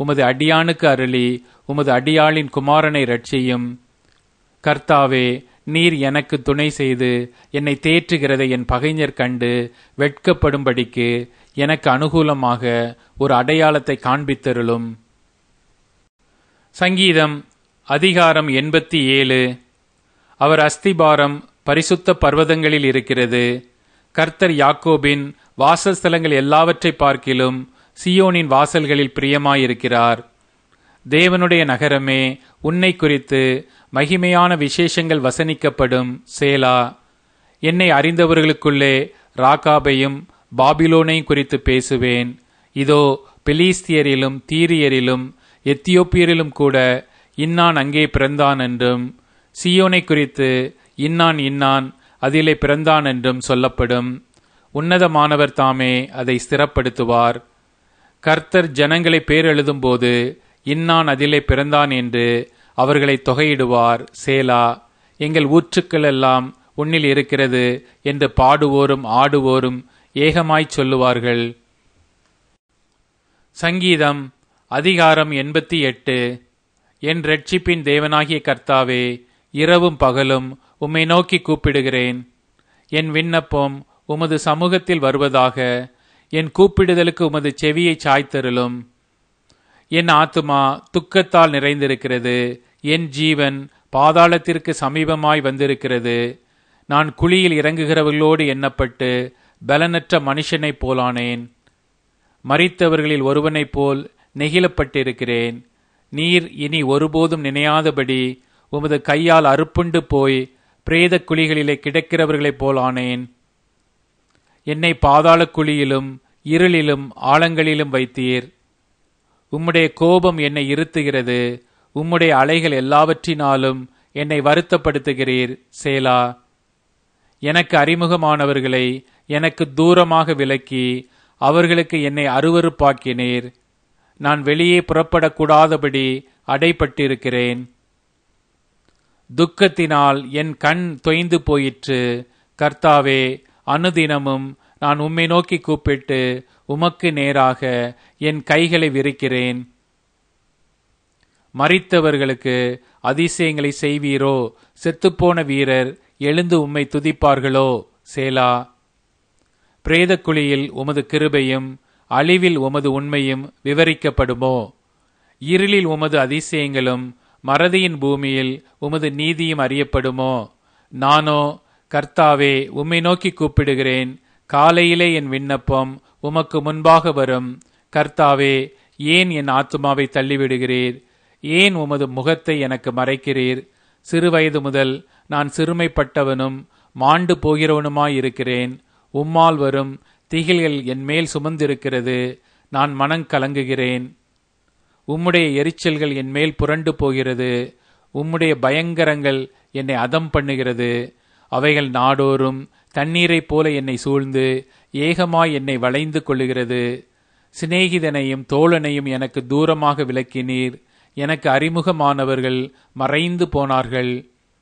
உமது அடியானுக்கு அருளி உமது அடியாளின் குமாரனை ரட்சியும் கர்த்தாவே நீர் எனக்கு துணை செய்து என்னை தேற்றுகிறதை என் பகைஞர் கண்டு வெட்கப்படும்படிக்கு எனக்கு அனுகூலமாக ஒரு அடையாளத்தை காண்பித்தருளும் சங்கீதம் அதிகாரம் எண்பத்தி ஏழு அவர் அஸ்திபாரம் பரிசுத்த பர்வதங்களில் இருக்கிறது கர்த்தர் யாக்கோபின் வாசஸ்தலங்கள் எல்லாவற்றை பார்க்கிலும் சியோனின் வாசல்களில் பிரியமாயிருக்கிறார் தேவனுடைய நகரமே உன்னை குறித்து மகிமையான விசேஷங்கள் வசனிக்கப்படும் சேலா என்னை அறிந்தவர்களுக்குள்ளே ராகாபையும் பாபிலோனையும் குறித்து பேசுவேன் இதோ பெலிஸ்தியரிலும் தீரியரிலும் எத்தியோப்பியரிலும் கூட இன்னான் அங்கே பிறந்தான் என்றும் சியோனை குறித்து இன்னான் இன்னான் அதிலே பிறந்தான் என்றும் சொல்லப்படும் உன்னதமானவர் தாமே அதை ஸ்திரப்படுத்துவார் கர்த்தர் ஜனங்களை பேரெழுதும்போது இன்னான் அதிலே பிறந்தான் என்று அவர்களை தொகையிடுவார் சேலா எங்கள் ஊற்றுக்கள் எல்லாம் உன்னில் இருக்கிறது என்று பாடுவோரும் ஆடுவோரும் ஏகமாய்ச் சொல்லுவார்கள் சங்கீதம் அதிகாரம் எண்பத்தி எட்டு என் ரட்சிப்பின் தேவனாகிய கர்த்தாவே இரவும் பகலும் உம்மை நோக்கி கூப்பிடுகிறேன் என் விண்ணப்பம் உமது சமூகத்தில் வருவதாக என் கூப்பிடுதலுக்கு உமது செவியை சாய்த்தருளும் என் ஆத்துமா துக்கத்தால் நிறைந்திருக்கிறது என் ஜீவன் பாதாளத்திற்கு சமீபமாய் வந்திருக்கிறது நான் குழியில் இறங்குகிறவர்களோடு எண்ணப்பட்டு பலனற்ற மனுஷனைப் போலானேன் மறித்தவர்களில் ஒருவனைப் போல் நெகிழப்பட்டிருக்கிறேன் நீர் இனி ஒருபோதும் நினையாதபடி உமது கையால் அறுப்புண்டு போய் பிரேத குழிகளிலே கிடக்கிறவர்களைப் போல் ஆனேன் என்னை பாதாள குழியிலும் இருளிலும் ஆழங்களிலும் வைத்தீர் உம்முடைய கோபம் என்னை இருத்துகிறது உம்முடைய அலைகள் எல்லாவற்றினாலும் என்னை வருத்தப்படுத்துகிறீர் சேலா எனக்கு அறிமுகமானவர்களை எனக்கு தூரமாக விலக்கி அவர்களுக்கு என்னை அருவறுப்பாக்கினீர் நான் வெளியே புறப்படக்கூடாதபடி அடைப்பட்டிருக்கிறேன் துக்கத்தினால் என் கண் தொய்ந்து போயிற்று கர்த்தாவே அனுதினமும் நான் உம்மை நோக்கி கூப்பிட்டு உமக்கு நேராக என் கைகளை விரிக்கிறேன் மறித்தவர்களுக்கு அதிசயங்களை செய்வீரோ செத்துப்போன வீரர் எழுந்து உம்மை துதிப்பார்களோ சேலா பிரேதக்குழியில் உமது கிருபையும் அழிவில் உமது உண்மையும் விவரிக்கப்படுமோ இருளில் உமது அதிசயங்களும் மறதியின் பூமியில் உமது நீதியும் அறியப்படுமோ நானோ கர்த்தாவே உம்மை நோக்கி கூப்பிடுகிறேன் காலையிலே என் விண்ணப்பம் உமக்கு முன்பாக வரும் கர்த்தாவே ஏன் என் ஆத்துமாவை தள்ளிவிடுகிறீர் ஏன் உமது முகத்தை எனக்கு மறைக்கிறீர் சிறுவயது முதல் நான் சிறுமைப்பட்டவனும் மாண்டு போகிறவனுமாயிருக்கிறேன் உம்மால் வரும் திகில்கள் என் மேல் சுமந்திருக்கிறது நான் மனங் கலங்குகிறேன் உம்முடைய எரிச்சல்கள் என் மேல் புரண்டு போகிறது உம்முடைய பயங்கரங்கள் என்னை அதம் பண்ணுகிறது அவைகள் நாடோறும் தண்ணீரைப் போல என்னை சூழ்ந்து ஏகமாய் என்னை வளைந்து கொள்ளுகிறது சிநேகிதனையும் தோழனையும் எனக்கு தூரமாக விலக்கினீர் எனக்கு அறிமுகமானவர்கள் மறைந்து போனார்கள்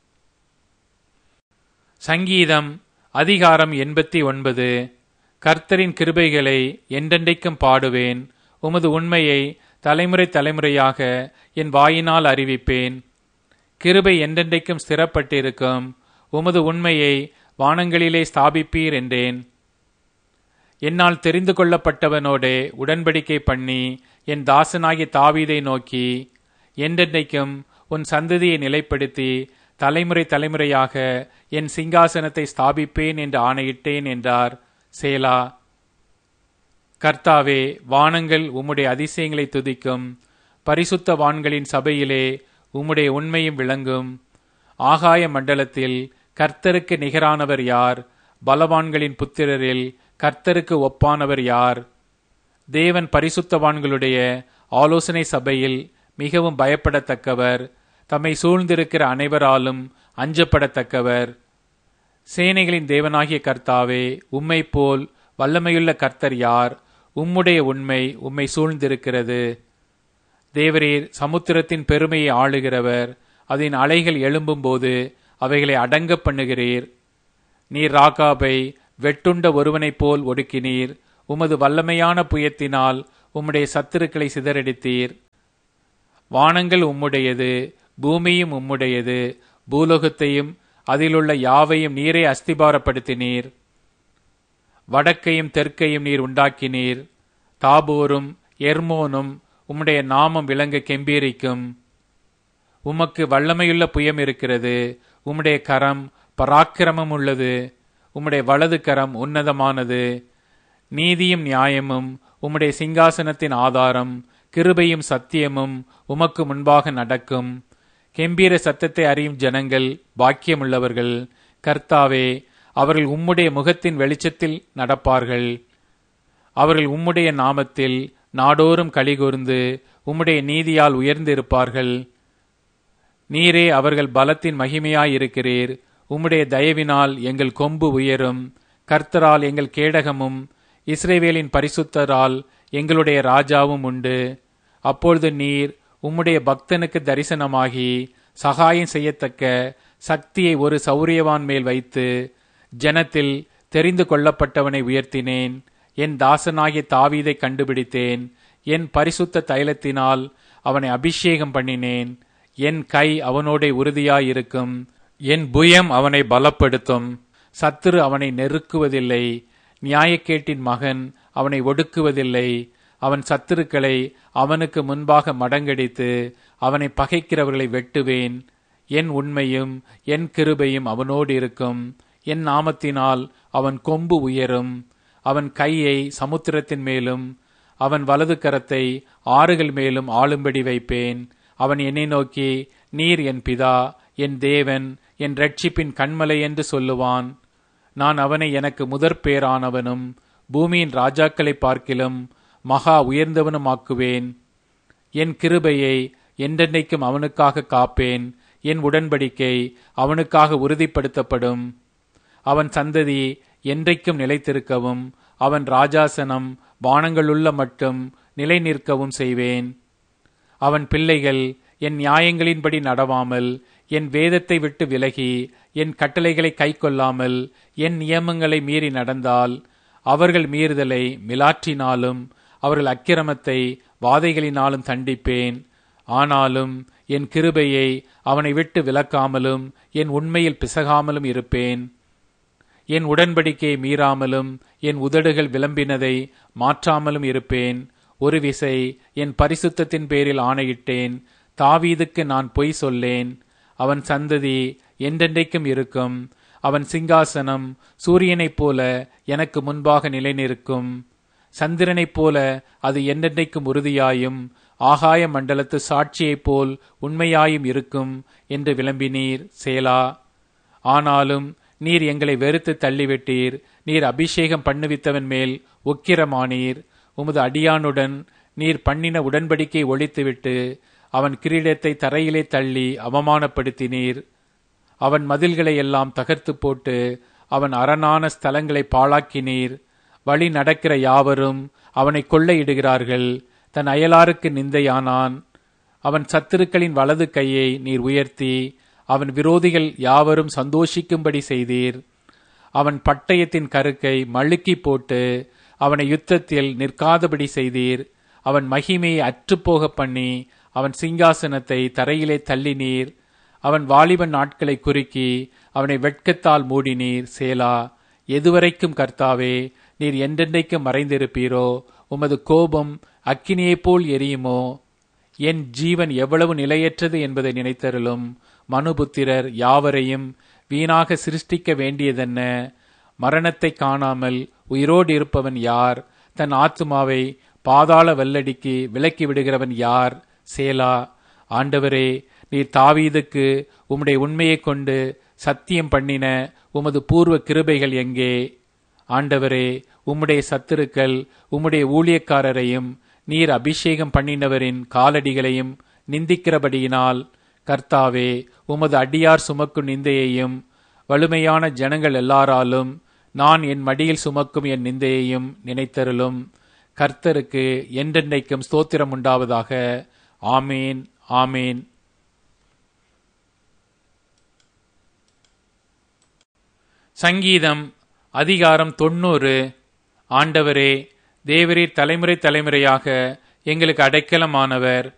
சங்கீதம் அதிகாரம் எண்பத்தி ஒன்பது கர்த்தரின் கிருபைகளை என்றென்றைக்கும் பாடுவேன் உமது உண்மையை தலைமுறை தலைமுறையாக என் வாயினால் அறிவிப்பேன் கிருபை என்றென்றைக்கும் ஸ்திரப்பட்டிருக்கும் உமது உண்மையை வானங்களிலே ஸ்தாபிப்பீர் என்றேன் என்னால் தெரிந்து கொள்ளப்பட்டவனோடே உடன்படிக்கை பண்ணி என் தாசனாகிய தாவீதை நோக்கி என்றென்றைக்கும் உன் சந்ததியை நிலைப்படுத்தி தலைமுறை தலைமுறையாக என் சிங்காசனத்தை ஸ்தாபிப்பேன் என்று ஆணையிட்டேன் என்றார் சேலா கர்த்தாவே வானங்கள் உம்முடைய அதிசயங்களை துதிக்கும் பரிசுத்த வான்களின் சபையிலே உம்முடைய உண்மையும் விளங்கும் ஆகாய மண்டலத்தில் கர்த்தருக்கு நிகரானவர் யார் பலவான்களின் புத்திரரில் கர்த்தருக்கு ஒப்பானவர் யார் தேவன் பரிசுத்தவான்களுடைய ஆலோசனை சபையில் மிகவும் பயப்படத்தக்கவர் தம்மை சூழ்ந்திருக்கிற அனைவராலும் அஞ்சப்படத்தக்கவர் சேனைகளின் தேவனாகிய கர்த்தாவே உம்மை போல் வல்லமையுள்ள கர்த்தர் யார் உம்முடைய உண்மை உம்மை சூழ்ந்திருக்கிறது தேவரீர் சமுத்திரத்தின் பெருமையை ஆளுகிறவர் அதன் அலைகள் எழும்பும்போது அவைகளை அடங்க பண்ணுகிறீர் நீர் ராகாபை வெட்டுண்ட ஒருவனைப் போல் ஒடுக்கினீர் உமது வல்லமையான புயத்தினால் உம்முடைய சத்துருக்களை சிதறடித்தீர் வானங்கள் உம்முடையது பூமியும் உம்முடையது பூலோகத்தையும் அதிலுள்ள யாவையும் நீரே அஸ்திபாரப்படுத்தினீர் வடக்கையும் தெற்கையும் நீர் உண்டாக்கினீர் தாபோரும் எர்மோனும் உம்முடைய நாமம் விளங்க கெம்பீரிக்கும் உமக்கு வல்லமையுள்ள புயம் இருக்கிறது உம்முடைய கரம் பராக்கிரமம் உள்ளது உம்முடைய வலது கரம் உன்னதமானது நீதியும் நியாயமும் உம்முடைய சிங்காசனத்தின் ஆதாரம் கிருபையும் சத்தியமும் உமக்கு முன்பாக நடக்கும் கெம்பீர சத்தத்தை அறியும் ஜனங்கள் பாக்கியமுள்ளவர்கள் கர்த்தாவே அவர்கள் உம்முடைய முகத்தின் வெளிச்சத்தில் நடப்பார்கள் அவர்கள் உம்முடைய நாமத்தில் நாடோறும் கலிகூர்ந்து உம்முடைய நீதியால் உயர்ந்திருப்பார்கள் நீரே அவர்கள் பலத்தின் மகிமையாயிருக்கிறீர் உம்முடைய தயவினால் எங்கள் கொம்பு உயரும் கர்த்தரால் எங்கள் கேடகமும் இஸ்ரேவேலின் பரிசுத்தரால் எங்களுடைய ராஜாவும் உண்டு அப்பொழுது நீர் உம்முடைய பக்தனுக்கு தரிசனமாகி சகாயம் செய்யத்தக்க சக்தியை ஒரு சௌரியவான் மேல் வைத்து ஜனத்தில் தெரிந்து கொள்ளப்பட்டவனை உயர்த்தினேன் என் தாசனாகிய தாவீதை கண்டுபிடித்தேன் என் பரிசுத்த தைலத்தினால் அவனை அபிஷேகம் பண்ணினேன் என் கை அவனோட உறுதியாயிருக்கும் என் புயம் அவனை பலப்படுத்தும் சத்துரு அவனை நெருக்குவதில்லை நியாயக்கேட்டின் மகன் அவனை ஒடுக்குவதில்லை அவன் சத்துருக்களை அவனுக்கு முன்பாக மடங்கடித்து அவனை பகைக்கிறவர்களை வெட்டுவேன் என் உண்மையும் என் கிருபையும் அவனோடு இருக்கும் என் நாமத்தினால் அவன் கொம்பு உயரும் அவன் கையை சமுத்திரத்தின் மேலும் அவன் வலது கரத்தை ஆறுகள் மேலும் ஆளும்படி வைப்பேன் அவன் என்னை நோக்கி நீர் என் பிதா என் தேவன் என் ரட்சிப்பின் கண்மலை என்று சொல்லுவான் நான் அவனை எனக்கு முதற் பேரானவனும் பூமியின் ராஜாக்களை பார்க்கிலும் மகா உயர்ந்தவனுமாக்குவேன் என் கிருபையை என்றென்றைக்கும் அவனுக்காக காப்பேன் என் உடன்படிக்கை அவனுக்காக உறுதிப்படுத்தப்படும் அவன் சந்ததி என்றைக்கும் நிலைத்திருக்கவும் அவன் ராஜாசனம் வானங்களுள்ள மட்டும் நிலை நிற்கவும் செய்வேன் அவன் பிள்ளைகள் என் நியாயங்களின்படி நடவாமல் என் வேதத்தை விட்டு விலகி என் கட்டளைகளை கைக்கொள்ளாமல் என் நியமங்களை மீறி நடந்தால் அவர்கள் மீறுதலை மிலாற்றினாலும் அவர்கள் அக்கிரமத்தை வாதைகளினாலும் தண்டிப்பேன் ஆனாலும் என் கிருபையை அவனை விட்டு விலக்காமலும் என் உண்மையில் பிசகாமலும் இருப்பேன் என் உடன்படிக்கையை மீறாமலும் என் உதடுகள் விளம்பினதை மாற்றாமலும் இருப்பேன் ஒரு விசை என் பரிசுத்தத்தின் பேரில் ஆணையிட்டேன் தாவீதுக்கு நான் பொய் சொல்லேன் அவன் சந்ததி என்றென்றைக்கும் இருக்கும் அவன் சிங்காசனம் சூரியனைப் போல எனக்கு முன்பாக நிலைநிற்கும் சந்திரனைப் போல அது என்றென்றைக்கும் உறுதியாயும் ஆகாய மண்டலத்து சாட்சியைப் போல் உண்மையாயும் இருக்கும் என்று விளம்பினீர் சேலா ஆனாலும் நீர் எங்களை வெறுத்து தள்ளிவிட்டீர் நீர் அபிஷேகம் பண்ணுவித்தவன் மேல் உக்கிரமானீர் உமது அடியானுடன் நீர் பண்ணின உடன்படிக்கை ஒழித்துவிட்டு அவன் கிரீடத்தை தரையிலே தள்ளி அவமானப்படுத்தினீர் அவன் மதில்களை எல்லாம் தகர்த்து போட்டு அவன் அரணான ஸ்தலங்களை பாழாக்கினீர் வழி நடக்கிற யாவரும் அவனை கொள்ளையிடுகிறார்கள் தன் அயலாருக்கு நிந்தையானான் அவன் சத்துருக்களின் வலது கையை நீர் உயர்த்தி அவன் விரோதிகள் யாவரும் சந்தோஷிக்கும்படி செய்தீர் அவன் பட்டயத்தின் கருக்கை மழுக்கி போட்டு அவனை யுத்தத்தில் நிற்காதபடி செய்தீர் அவன் மகிமையை அற்றுப்போக பண்ணி அவன் சிங்காசனத்தை தரையிலே தள்ளினீர் அவன் வாலிபன் நாட்களை குறுக்கி அவனை வெட்கத்தால் மூடினீர் சேலா எதுவரைக்கும் கர்த்தாவே நீர் என்றென்றைக்கும் மறைந்திருப்பீரோ உமது கோபம் அக்கினியைப் போல் எரியுமோ என் ஜீவன் எவ்வளவு நிலையற்றது என்பதை நினைத்தருளும் மனுபுத்திரர் யாவரையும் வீணாக சிருஷ்டிக்க வேண்டியதென்ன மரணத்தை காணாமல் உயிரோடு இருப்பவன் யார் தன் ஆத்துமாவை பாதாள வெள்ளடிக்கு விலக்கி விடுகிறவன் யார் சேலா ஆண்டவரே நீர் தாவீதுக்கு உம்முடைய உண்மையைக் கொண்டு சத்தியம் பண்ணின உமது பூர்வ கிருபைகள் எங்கே ஆண்டவரே உம்முடைய சத்துருக்கள் உம்முடைய ஊழியக்காரரையும் நீர் அபிஷேகம் பண்ணினவரின் காலடிகளையும் நிந்திக்கிறபடியினால் கர்த்தாவே உமது அடியார் சுமக்கும் நிந்தையையும் வலிமையான ஜனங்கள் எல்லாராலும் நான் என் மடியில் சுமக்கும் என் நிந்தையையும் நினைத்தருளும் கர்த்தருக்கு என்றென்றைக்கும் ஸ்தோத்திரம் உண்டாவதாக ஆமேன் ஆமேன் சங்கீதம் அதிகாரம் தொண்ணூறு ஆண்டவரே தேவரீர் தலைமுறை தலைமுறையாக எங்களுக்கு அடைக்கலமானவர்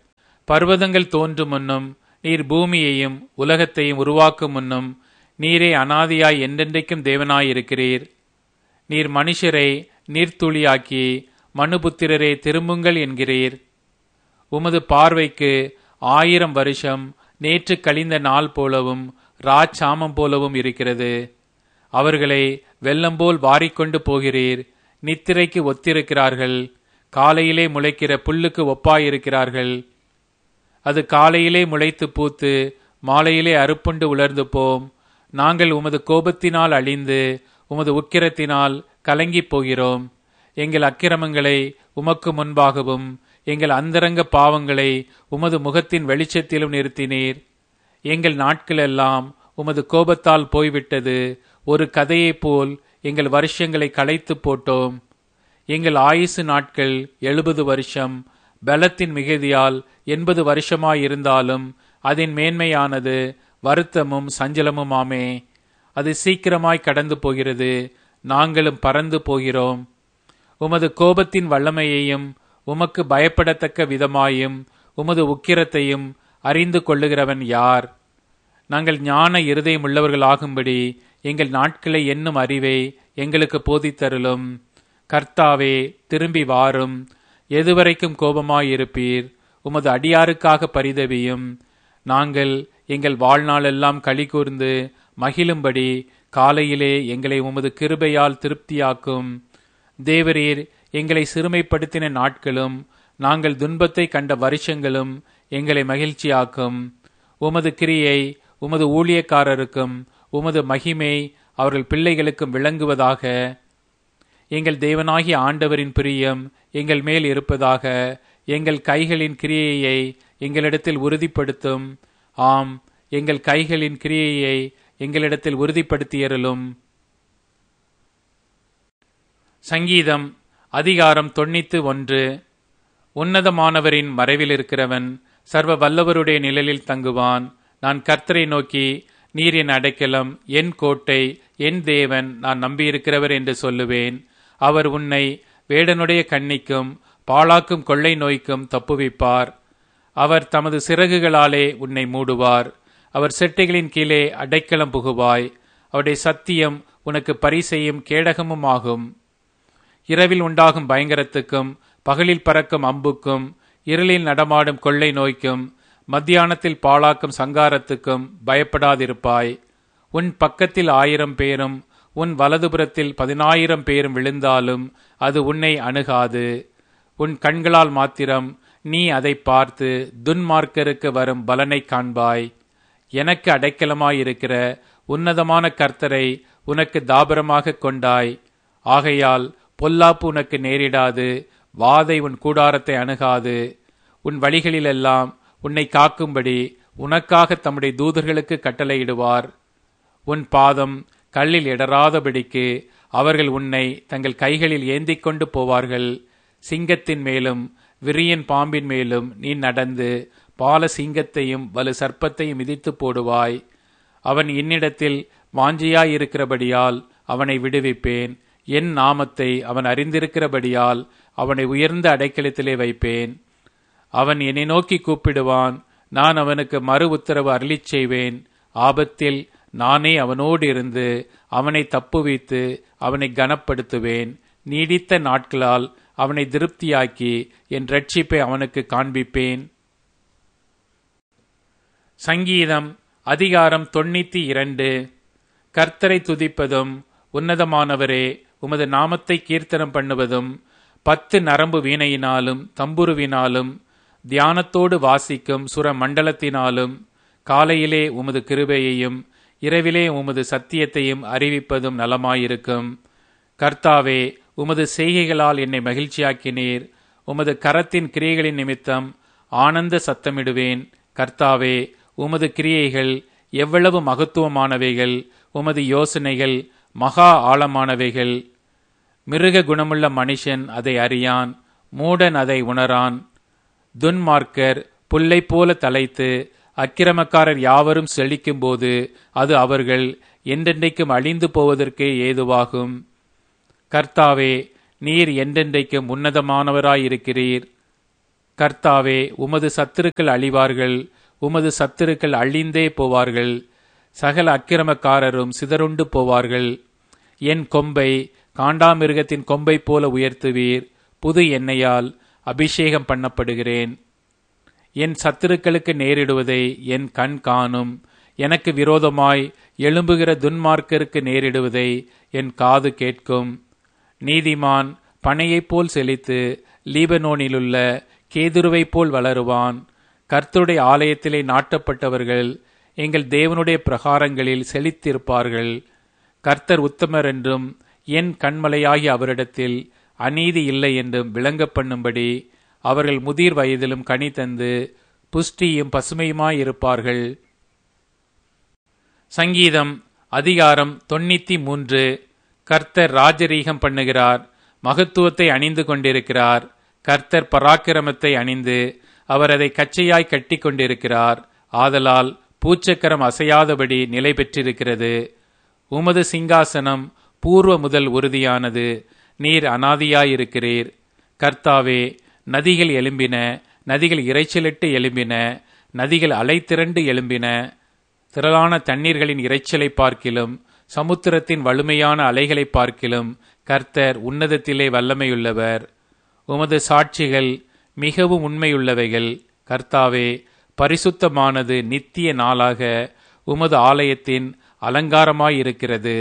பர்வதங்கள் தோன்றும் முன்னும் நீர் பூமியையும் உலகத்தையும் உருவாக்கும் முன்னும் நீரே அனாதியாய் என்றென்றைக்கும் தேவனாயிருக்கிறீர் நீர் மனுஷரை நீர்த்துளியாக்கி மனுபுத்திரரே திரும்புங்கள் என்கிறீர் உமது பார்வைக்கு ஆயிரம் வருஷம் நேற்று கழிந்த நாள் போலவும் ராச்சாமம் போலவும் இருக்கிறது அவர்களை வெள்ளம் போல் வாரிக்கொண்டு போகிறீர் நித்திரைக்கு ஒத்திருக்கிறார்கள் காலையிலே முளைக்கிற புல்லுக்கு ஒப்பாயிருக்கிறார்கள் அது காலையிலே முளைத்து பூத்து மாலையிலே அறுப்புண்டு உலர்ந்து போம் நாங்கள் உமது கோபத்தினால் அழிந்து உமது உக்கிரத்தினால் கலங்கிப் போகிறோம் எங்கள் அக்கிரமங்களை உமக்கு முன்பாகவும் எங்கள் அந்தரங்க பாவங்களை உமது முகத்தின் வெளிச்சத்திலும் நிறுத்தினீர் எங்கள் நாட்களெல்லாம் உமது கோபத்தால் போய்விட்டது ஒரு கதையைப் போல் எங்கள் வருஷங்களை களைத்து போட்டோம் எங்கள் ஆயுசு நாட்கள் எழுபது வருஷம் பலத்தின் மிகுதியால் எண்பது வருஷமாயிருந்தாலும் அதன் மேன்மையானது வருத்தமும் சஞ்சலமுமாமே அது சீக்கிரமாய் கடந்து போகிறது நாங்களும் பறந்து போகிறோம் உமது கோபத்தின் வல்லமையையும் உமக்கு பயப்படத்தக்க விதமாயும் உமது உக்கிரத்தையும் அறிந்து கொள்ளுகிறவன் யார் நாங்கள் ஞான இருதயம் உள்ளவர்களாகும்படி எங்கள் நாட்களை எண்ணும் அறிவை எங்களுக்கு போதித்தருளும் கர்த்தாவே திரும்பி வாரும் எதுவரைக்கும் கோபமாயிருப்பீர் உமது அடியாருக்காக பரிதவியும் நாங்கள் எங்கள் வாழ்நாளெல்லாம் களி கூர்ந்து மகிழும்படி காலையிலே எங்களை உமது கிருபையால் திருப்தியாக்கும் தேவரீர் எங்களை சிறுமைப்படுத்தின நாட்களும் நாங்கள் துன்பத்தை கண்ட வருஷங்களும் எங்களை மகிழ்ச்சியாக்கும் உமது கிரியை உமது ஊழியக்காரருக்கும் உமது மகிமை அவர்கள் பிள்ளைகளுக்கும் விளங்குவதாக எங்கள் தேவனாகிய ஆண்டவரின் பிரியம் எங்கள் மேல் இருப்பதாக எங்கள் கைகளின் கிரியையை எங்களிடத்தில் உறுதிப்படுத்தும் ஆம் எங்கள் கைகளின் கிரியையை எங்களிடத்தில் உறுதிப்படுத்தியறலும் சங்கீதம் அதிகாரம் தொண்ணூத்து ஒன்று உன்னதமானவரின் மறைவில் இருக்கிறவன் சர்வ வல்லவருடைய நிழலில் தங்குவான் நான் கர்த்தரை நோக்கி நீர் என் அடைக்கலம் என் கோட்டை என் தேவன் நான் நம்பியிருக்கிறவர் என்று சொல்லுவேன் அவர் உன்னை வேடனுடைய கண்ணிக்கும் பாழாக்கும் கொள்ளை நோய்க்கும் தப்புவிப்பார் அவர் தமது சிறகுகளாலே உன்னை மூடுவார் அவர் செட்டைகளின் கீழே அடைக்கலம் புகுவாய் அவருடைய சத்தியம் உனக்கு பரிசெய்யும் கேடகமும் ஆகும் இரவில் உண்டாகும் பயங்கரத்துக்கும் பகலில் பறக்கும் அம்புக்கும் இருளில் நடமாடும் கொள்ளை நோய்க்கும் மத்தியானத்தில் பாழாக்கும் சங்காரத்துக்கும் பயப்படாதிருப்பாய் உன் பக்கத்தில் ஆயிரம் பேரும் உன் வலதுபுறத்தில் பதினாயிரம் பேரும் விழுந்தாலும் அது உன்னை அணுகாது உன் கண்களால் மாத்திரம் நீ அதை பார்த்து துன்மார்க்கருக்கு வரும் பலனை காண்பாய் எனக்கு அடைக்கலமாயிருக்கிற உன்னதமான கர்த்தரை உனக்கு தாபரமாக கொண்டாய் ஆகையால் பொல்லாப்பு உனக்கு நேரிடாது வாதை உன் கூடாரத்தை அணுகாது உன் வழிகளிலெல்லாம் உன்னை காக்கும்படி உனக்காக தம்முடைய தூதர்களுக்கு கட்டளையிடுவார் உன் பாதம் கல்லில் இடராதபடிக்கு அவர்கள் உன்னை தங்கள் கைகளில் ஏந்திக் கொண்டு போவார்கள் சிங்கத்தின் மேலும் விரியன் பாம்பின் மேலும் நீ நடந்து பால சிங்கத்தையும் வலு சர்ப்பத்தையும் மிதித்து போடுவாய் அவன் என்னிடத்தில் வாஞ்சியாயிருக்கிறபடியால் அவனை விடுவிப்பேன் என் நாமத்தை அவன் அறிந்திருக்கிறபடியால் அவனை உயர்ந்த அடைக்கலத்திலே வைப்பேன் அவன் என்னை நோக்கி கூப்பிடுவான் நான் அவனுக்கு மறு உத்தரவு அருளிச் செய்வேன் ஆபத்தில் நானே அவனோடு இருந்து அவனை தப்புவித்து அவனை கனப்படுத்துவேன் நீடித்த நாட்களால் அவனை திருப்தியாக்கி என் ரட்சிப்பை அவனுக்கு காண்பிப்பேன் சங்கீதம் அதிகாரம் தொண்ணூத்தி இரண்டு கர்த்தரை துதிப்பதும் உன்னதமானவரே உமது நாமத்தை கீர்த்தனம் பண்ணுவதும் பத்து நரம்பு வீணையினாலும் தம்புருவினாலும் தியானத்தோடு வாசிக்கும் சுர மண்டலத்தினாலும் காலையிலே உமது கிருபையையும் இரவிலே உமது சத்தியத்தையும் அறிவிப்பதும் நலமாயிருக்கும் கர்த்தாவே உமது செய்கைகளால் என்னை மகிழ்ச்சியாக்கினீர் உமது கரத்தின் கிரியைகளின் நிமித்தம் ஆனந்த சத்தமிடுவேன் கர்த்தாவே உமது கிரியைகள் எவ்வளவு மகத்துவமானவைகள் உமது யோசனைகள் மகா ஆழமானவைகள் மிருக குணமுள்ள மனுஷன் அதை அறியான் மூடன் அதை உணரான் துன்மார்க்கர் புல்லை போல தலைத்து அக்கிரமக்காரர் யாவரும் செழிக்கும்போது அது அவர்கள் என்றென்றைக்கும் அழிந்து போவதற்கே ஏதுவாகும் கர்த்தாவே நீர் என்றென்றைக்கும் உன்னதமானவராயிருக்கிறீர் கர்த்தாவே உமது சத்துருக்கள் அழிவார்கள் உமது சத்துருக்கள் அழிந்தே போவார்கள் சகல அக்கிரமக்காரரும் சிதறுண்டு போவார்கள் என் கொம்பை காண்டாமிருகத்தின் கொம்பை போல உயர்த்துவீர் புது எண்ணெயால் அபிஷேகம் பண்ணப்படுகிறேன் என் சத்துருக்களுக்கு நேரிடுவதை என் கண் காணும் எனக்கு விரோதமாய் எழும்புகிற துன்மார்க்கருக்கு நேரிடுவதை என் காது கேட்கும் நீதிமான் பனையைப் போல் செழித்து லீபனோனிலுள்ள கேதுருவைப் போல் வளருவான் கர்த்தருடைய ஆலயத்திலே நாட்டப்பட்டவர்கள் எங்கள் தேவனுடைய பிரகாரங்களில் செழித்திருப்பார்கள் கர்த்தர் உத்தமர் என்றும் என் கண்மலையாகி அவரிடத்தில் அநீதி இல்லை என்றும் விளங்க பண்ணும்படி அவர்கள் முதிர் வயதிலும் கனி தந்து புஷ்டியும் பசுமையுமாயிருப்பார்கள் சங்கீதம் அதிகாரம் தொண்ணூத்தி மூன்று கர்த்தர் ராஜரீகம் பண்ணுகிறார் மகத்துவத்தை அணிந்து கொண்டிருக்கிறார் கர்த்தர் பராக்கிரமத்தை அணிந்து அவர் அதை கச்சையாய் கட்டி கொண்டிருக்கிறார் ஆதலால் பூச்சக்கரம் அசையாதபடி நிலை பெற்றிருக்கிறது உமது சிங்காசனம் பூர்வ முதல் உறுதியானது நீர் அனாதியாயிருக்கிறீர் கர்த்தாவே நதிகள் எழும்பின நதிகள் இறைச்சலிட்டு எழும்பின நதிகள் அலைத்திரண்டு எழும்பின திரளான தண்ணீர்களின் இறைச்சலை பார்க்கிலும் சமுத்திரத்தின் வலிமையான அலைகளை பார்க்கிலும் கர்த்தர் உன்னதத்திலே வல்லமையுள்ளவர் உமது சாட்சிகள் மிகவும் உண்மையுள்ளவைகள் கர்த்தாவே பரிசுத்தமானது நித்திய நாளாக உமது ஆலயத்தின் அலங்காரமாயிருக்கிறது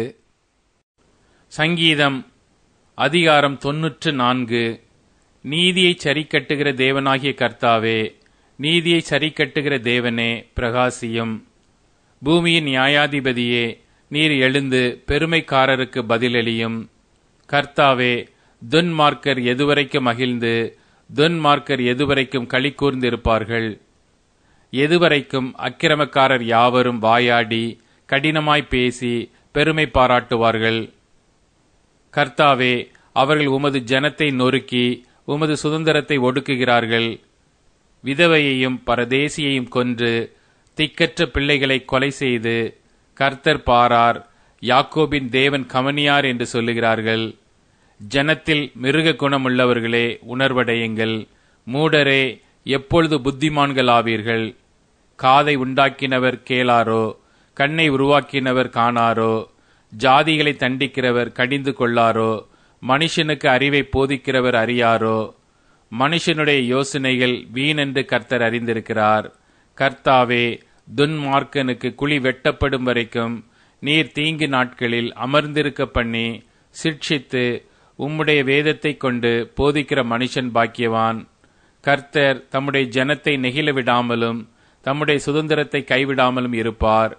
சங்கீதம் அதிகாரம் தொன்னூற்று நான்கு நீதியை சரிக்கட்டுகிற தேவனாகிய கர்த்தாவே நீதியை சரிக்கட்டுகிற தேவனே பிரகாசியும் பூமியின் நியாயாதிபதியே நீர் எழுந்து பெருமைக்காரருக்கு பதிலளியும் கர்த்தாவே துன்மார்க்கர் எதுவரைக்கும் மகிழ்ந்து துன்மார்க்கர் எதுவரைக்கும் களி கூர்ந்திருப்பார்கள் எதுவரைக்கும் அக்கிரமக்காரர் யாவரும் வாயாடி கடினமாய் பேசி பெருமை பாராட்டுவார்கள் கர்த்தாவே அவர்கள் உமது ஜனத்தை நொறுக்கி உமது சுதந்திரத்தை ஒடுக்குகிறார்கள் விதவையையும் பரதேசியையும் கொன்று திக்கற்ற பிள்ளைகளை கொலை செய்து கர்த்தர் பாரார் யாக்கோபின் தேவன் கவனியார் என்று சொல்லுகிறார்கள் ஜனத்தில் மிருக குணமுள்ளவர்களே உணர்வடையுங்கள் மூடரே எப்பொழுது புத்திமான்கள் ஆவீர்கள் காதை உண்டாக்கினவர் கேளாரோ கண்ணை உருவாக்கினவர் காணாரோ ஜாதிகளை தண்டிக்கிறவர் கடிந்து கொள்ளாரோ மனுஷனுக்கு அறிவை போதிக்கிறவர் அறியாரோ மனுஷனுடைய யோசனைகள் வீணென்று கர்த்தர் அறிந்திருக்கிறார் கர்த்தாவே துன்மார்க்கனுக்கு குழி வெட்டப்படும் வரைக்கும் நீர் தீங்கு நாட்களில் அமர்ந்திருக்க பண்ணி சிக்ஷித்து உம்முடைய வேதத்தை கொண்டு போதிக்கிற மனுஷன் பாக்கியவான் கர்த்தர் தம்முடைய ஜனத்தை நெகிழ விடாமலும் தம்முடைய சுதந்திரத்தை கைவிடாமலும் இருப்பார்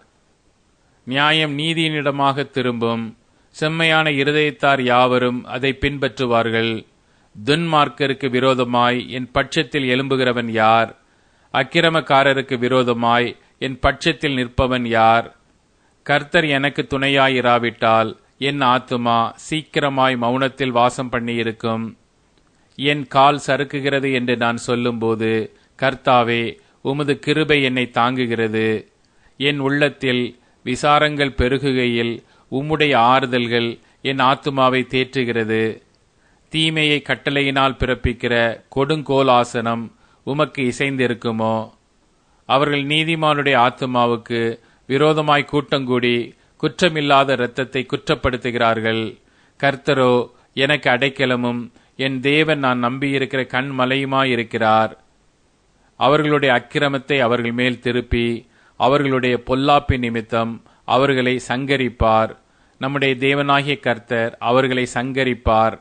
நியாயம் நீதியினிடமாக திரும்பும் செம்மையான இருதயத்தார் யாவரும் அதை பின்பற்றுவார்கள் துன்மார்க்கருக்கு விரோதமாய் என் பட்சத்தில் எழும்புகிறவன் யார் அக்கிரமக்காரருக்கு விரோதமாய் என் பட்சத்தில் நிற்பவன் யார் கர்த்தர் எனக்கு துணையாயிராவிட்டால் என் ஆத்துமா சீக்கிரமாய் மௌனத்தில் வாசம் பண்ணியிருக்கும் என் கால் சறுக்குகிறது என்று நான் சொல்லும்போது கர்த்தாவே உமது கிருபை என்னை தாங்குகிறது என் உள்ளத்தில் விசாரங்கள் பெருகுகையில் உம்முடைய ஆறுதல்கள் என் ஆத்துமாவை தேற்றுகிறது தீமையை கட்டளையினால் பிறப்பிக்கிற கொடுங்கோல் ஆசனம் உமக்கு இசைந்திருக்குமோ அவர்கள் நீதிமானுடைய ஆத்துமாவுக்கு விரோதமாய் கூட்டங்கூடி குற்றமில்லாத இரத்தத்தை குற்றப்படுத்துகிறார்கள் கர்த்தரோ எனக்கு அடைக்கலமும் என் தேவன் நான் நம்பியிருக்கிற கண்மலையுமாயிருக்கிறார் அவர்களுடைய அக்கிரமத்தை அவர்கள் மேல் திருப்பி அவர்களுடைய பொல்லாப்பின் நிமித்தம் அவர்களை சங்கரிப்பார் நம்முடைய தேவனாகிய கர்த்தர் அவர்களை சங்கரிப்பார்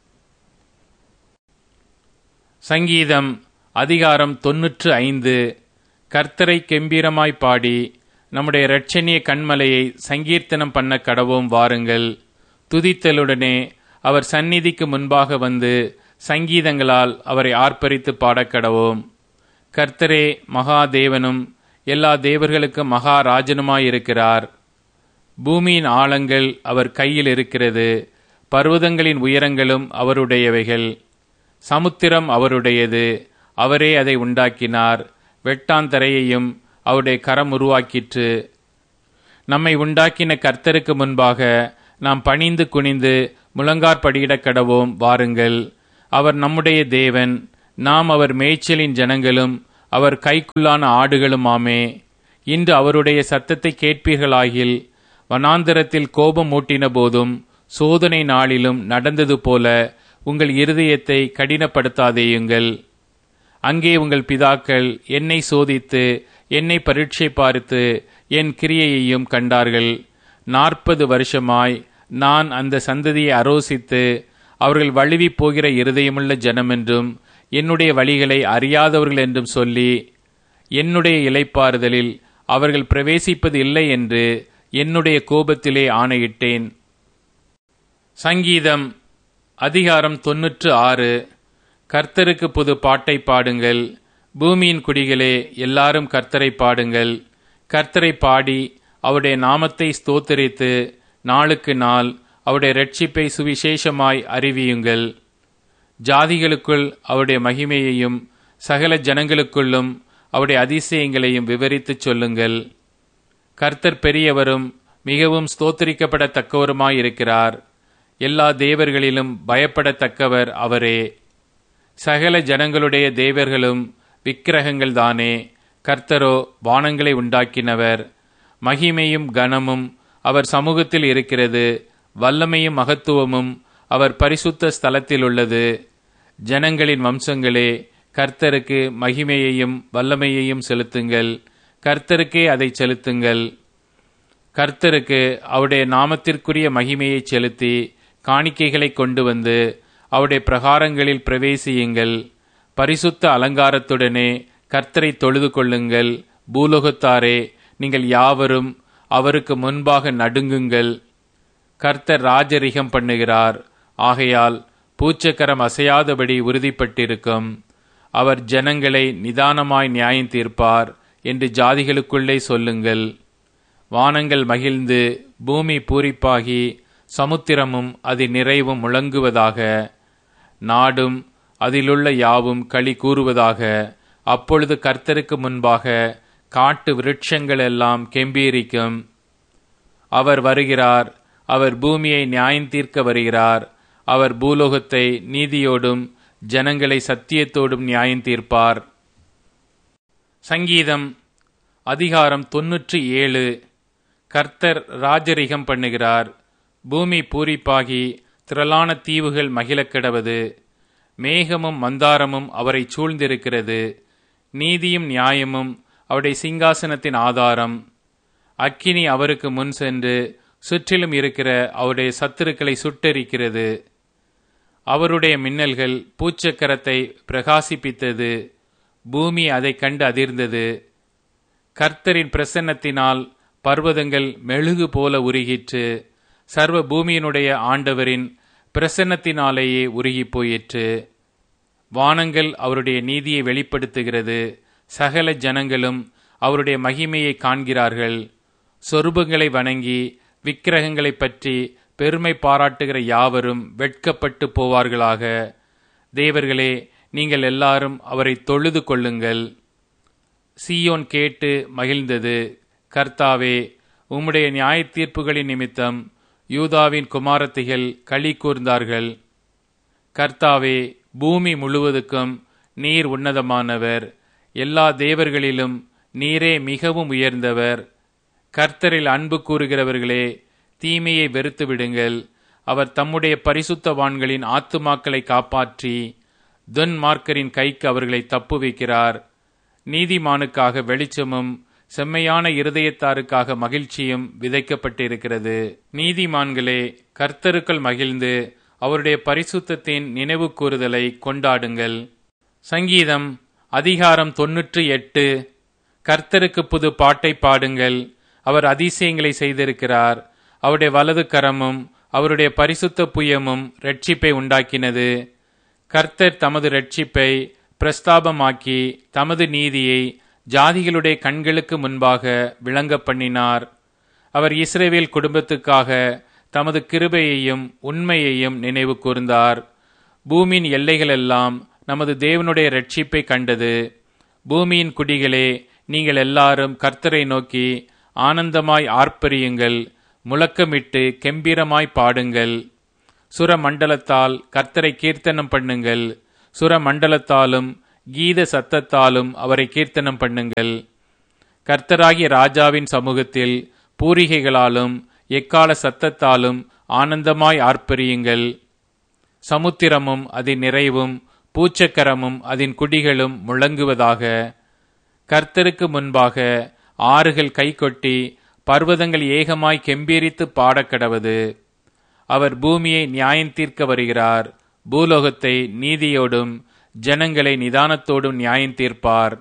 சங்கீதம் அதிகாரம் தொன்னூற்று ஐந்து கர்த்தரை கெம்பீரமாய் பாடி நம்முடைய இரட்சணிய கண்மலையை சங்கீர்த்தனம் பண்ண கடவோம் வாருங்கள் துதித்தலுடனே அவர் சந்நிதிக்கு முன்பாக வந்து சங்கீதங்களால் அவரை ஆர்ப்பரித்து பாடக்கடவோம் கர்த்தரே மகாதேவனும் எல்லா தேவர்களுக்கும் மகாராஜனுமாயிருக்கிறார் பூமியின் ஆழங்கள் அவர் கையில் இருக்கிறது பர்வதங்களின் உயரங்களும் அவருடையவைகள் சமுத்திரம் அவருடையது அவரே அதை உண்டாக்கினார் வெட்டாந்தரையையும் அவருடைய கரம் உருவாக்கிற்று நம்மை உண்டாக்கின கர்த்தருக்கு முன்பாக நாம் பணிந்து குனிந்து முழங்கார்படியிடக் கடவோம் வாருங்கள் அவர் நம்முடைய தேவன் நாம் அவர் மேய்ச்சலின் ஜனங்களும் அவர் கைக்குள்ளான ஆடுகளுமாமே இன்று அவருடைய சத்தத்தை கேட்பீர்களாகில் வனாந்தரத்தில் கோபம் மூட்டின போதும் சோதனை நாளிலும் நடந்தது போல உங்கள் இருதயத்தை கடினப்படுத்தாதேயுங்கள் அங்கே உங்கள் பிதாக்கள் என்னை சோதித்து என்னை பரீட்சை பார்த்து என் கிரியையையும் கண்டார்கள் நாற்பது வருஷமாய் நான் அந்த சந்ததியை அரோசித்து அவர்கள் வழுவி போகிற இருதயமுள்ள ஜனமென்றும் என்னுடைய வழிகளை அறியாதவர்கள் என்றும் சொல்லி என்னுடைய இலைப்பாறுதலில் அவர்கள் பிரவேசிப்பது இல்லை என்று என்னுடைய கோபத்திலே ஆணையிட்டேன் சங்கீதம் அதிகாரம் தொன்னூற்று ஆறு கர்த்தருக்கு புது பாட்டை பாடுங்கள் பூமியின் குடிகளே எல்லாரும் கர்த்தரை பாடுங்கள் கர்த்தரை பாடி அவருடைய நாமத்தை ஸ்தோத்தரித்து நாளுக்கு நாள் அவருடைய ரட்சிப்பை சுவிசேஷமாய் அறிவியுங்கள் ஜாதிகளுக்குள் அவருடைய மகிமையையும் சகல ஜனங்களுக்குள்ளும் அவருடைய அதிசயங்களையும் விவரித்துச் சொல்லுங்கள் கர்த்தர் பெரியவரும் மிகவும் ஸ்தோத்தரிக்கப்படத்தக்கவருமாயிருக்கிறார் எல்லா தேவர்களிலும் பயப்படத்தக்கவர் அவரே சகல ஜனங்களுடைய தேவர்களும் விக்கிரகங்கள் தானே கர்த்தரோ வானங்களை உண்டாக்கினவர் மகிமையும் கனமும் அவர் சமூகத்தில் இருக்கிறது வல்லமையும் மகத்துவமும் அவர் பரிசுத்த ஸ்தலத்தில் உள்ளது ஜனங்களின் வம்சங்களே கர்த்தருக்கு மகிமையையும் வல்லமையையும் செலுத்துங்கள் கர்த்தருக்கே அதை செலுத்துங்கள் கர்த்தருக்கு அவருடைய நாமத்திற்குரிய மகிமையை செலுத்தி காணிக்கைகளை கொண்டு வந்து அவருடைய பிரகாரங்களில் பிரவேசியுங்கள் பரிசுத்த அலங்காரத்துடனே கர்த்தரை தொழுது கொள்ளுங்கள் பூலோகத்தாரே நீங்கள் யாவரும் அவருக்கு முன்பாக நடுங்குங்கள் கர்த்தர் ராஜரிகம் பண்ணுகிறார் ஆகையால் பூச்சக்கரம் அசையாதபடி உறுதிப்பட்டிருக்கும் அவர் ஜனங்களை நிதானமாய் நியாயம் தீர்ப்பார் என்று ஜாதிகளுக்குள்ளே சொல்லுங்கள் வானங்கள் மகிழ்ந்து பூமி பூரிப்பாகி சமுத்திரமும் அது நிறைவும் முழங்குவதாக நாடும் அதிலுள்ள யாவும் களி கூறுவதாக அப்பொழுது கர்த்தருக்கு முன்பாக காட்டு விருட்சங்கள் எல்லாம் கெம்பீரிக்கும் அவர் வருகிறார் அவர் பூமியை நியாயம் தீர்க்க வருகிறார் அவர் பூலோகத்தை நீதியோடும் ஜனங்களை சத்தியத்தோடும் நியாயம் தீர்ப்பார் சங்கீதம் அதிகாரம் தொன்னூற்றி ஏழு கர்த்தர் ராஜரிகம் பண்ணுகிறார் பூமி பூரிப்பாகி திரளான தீவுகள் மகிழக் கிடவது மேகமும் மந்தாரமும் அவரை சூழ்ந்திருக்கிறது நீதியும் நியாயமும் அவருடைய சிங்காசனத்தின் ஆதாரம் அக்கினி அவருக்கு முன் சென்று சுற்றிலும் இருக்கிற அவருடைய சத்துருக்களை சுட்டெரிக்கிறது அவருடைய மின்னல்கள் பூச்சக்கரத்தை பிரகாசிப்பித்தது பூமி அதை கண்டு அதிர்ந்தது கர்த்தரின் பிரசன்னத்தினால் பர்வதங்கள் மெழுகு போல உருகிற்று சர்வ பூமியினுடைய ஆண்டவரின் பிரசன்னத்தினாலேயே உருகி போயிற்று வானங்கள் அவருடைய நீதியை வெளிப்படுத்துகிறது சகல ஜனங்களும் அவருடைய மகிமையை காண்கிறார்கள் சொருபங்களை வணங்கி விக்கிரகங்களை பற்றி பெருமை பாராட்டுகிற யாவரும் வெட்கப்பட்டு போவார்களாக தேவர்களே நீங்கள் எல்லாரும் அவரை தொழுது கொள்ளுங்கள் சீயோன் கேட்டு மகிழ்ந்தது கர்த்தாவே உம்முடைய நியாய தீர்ப்புகளின் நிமித்தம் யூதாவின் குமாரத்திகள் களி கூர்ந்தார்கள் கர்த்தாவே பூமி முழுவதுக்கும் நீர் உன்னதமானவர் எல்லா தேவர்களிலும் நீரே மிகவும் உயர்ந்தவர் கர்த்தரில் அன்பு கூறுகிறவர்களே தீமையை வெறுத்து விடுங்கள் அவர் தம்முடைய பரிசுத்தவான்களின் ஆத்துமாக்களை காப்பாற்றி துன்மார்க்கரின் கைக்கு அவர்களை தப்புவிக்கிறார் நீதிமானுக்காக வெளிச்சமும் செம்மையான இருதயத்தாருக்காக மகிழ்ச்சியும் விதைக்கப்பட்டிருக்கிறது நீதிமான்களே கர்த்தருக்குள் மகிழ்ந்து அவருடைய பரிசுத்தத்தின் நினைவு கூறுதலை கொண்டாடுங்கள் சங்கீதம் அதிகாரம் தொன்னூற்றி எட்டு கர்த்தருக்கு புது பாட்டை பாடுங்கள் அவர் அதிசயங்களை செய்திருக்கிறார் அவருடைய வலது கரமும் அவருடைய பரிசுத்த புயமும் ரட்சிப்பை உண்டாக்கினது கர்த்தர் தமது ரட்சிப்பை பிரஸ்தாபமாக்கி தமது நீதியை ஜாதிகளுடைய கண்களுக்கு முன்பாக விளங்க பண்ணினார் அவர் இஸ்ரேவேல் குடும்பத்துக்காக தமது கிருபையையும் உண்மையையும் நினைவு கூர்ந்தார் பூமியின் எல்லைகளெல்லாம் நமது தேவனுடைய ரட்சிப்பை கண்டது பூமியின் குடிகளே நீங்கள் எல்லாரும் கர்த்தரை நோக்கி ஆனந்தமாய் ஆர்ப்பரியுங்கள் முழக்கமிட்டு கெம்பீரமாய் பாடுங்கள் சுர மண்டலத்தால் கர்த்தரை கீர்த்தனம் பண்ணுங்கள் சுரமண்டலத்தாலும் கீத சத்தத்தாலும் அவரை கீர்த்தனம் பண்ணுங்கள் கர்த்தராகிய ராஜாவின் சமூகத்தில் பூரிகைகளாலும் எக்கால சத்தத்தாலும் ஆனந்தமாய் ஆர்ப்பரியுங்கள் சமுத்திரமும் அதன் நிறைவும் பூச்சக்கரமும் அதன் குடிகளும் முழங்குவதாக கர்த்தருக்கு முன்பாக ஆறுகள் கைகொட்டி பர்வதங்கள் ஏகமாய் கெம்பீரித்து பாடக்கடவது அவர் பூமியை நியாயம் தீர்க்க வருகிறார் பூலோகத்தை நீதியோடும் ஜனங்களை நிதானத்தோடும் நியாயம் தீர்ப்பார்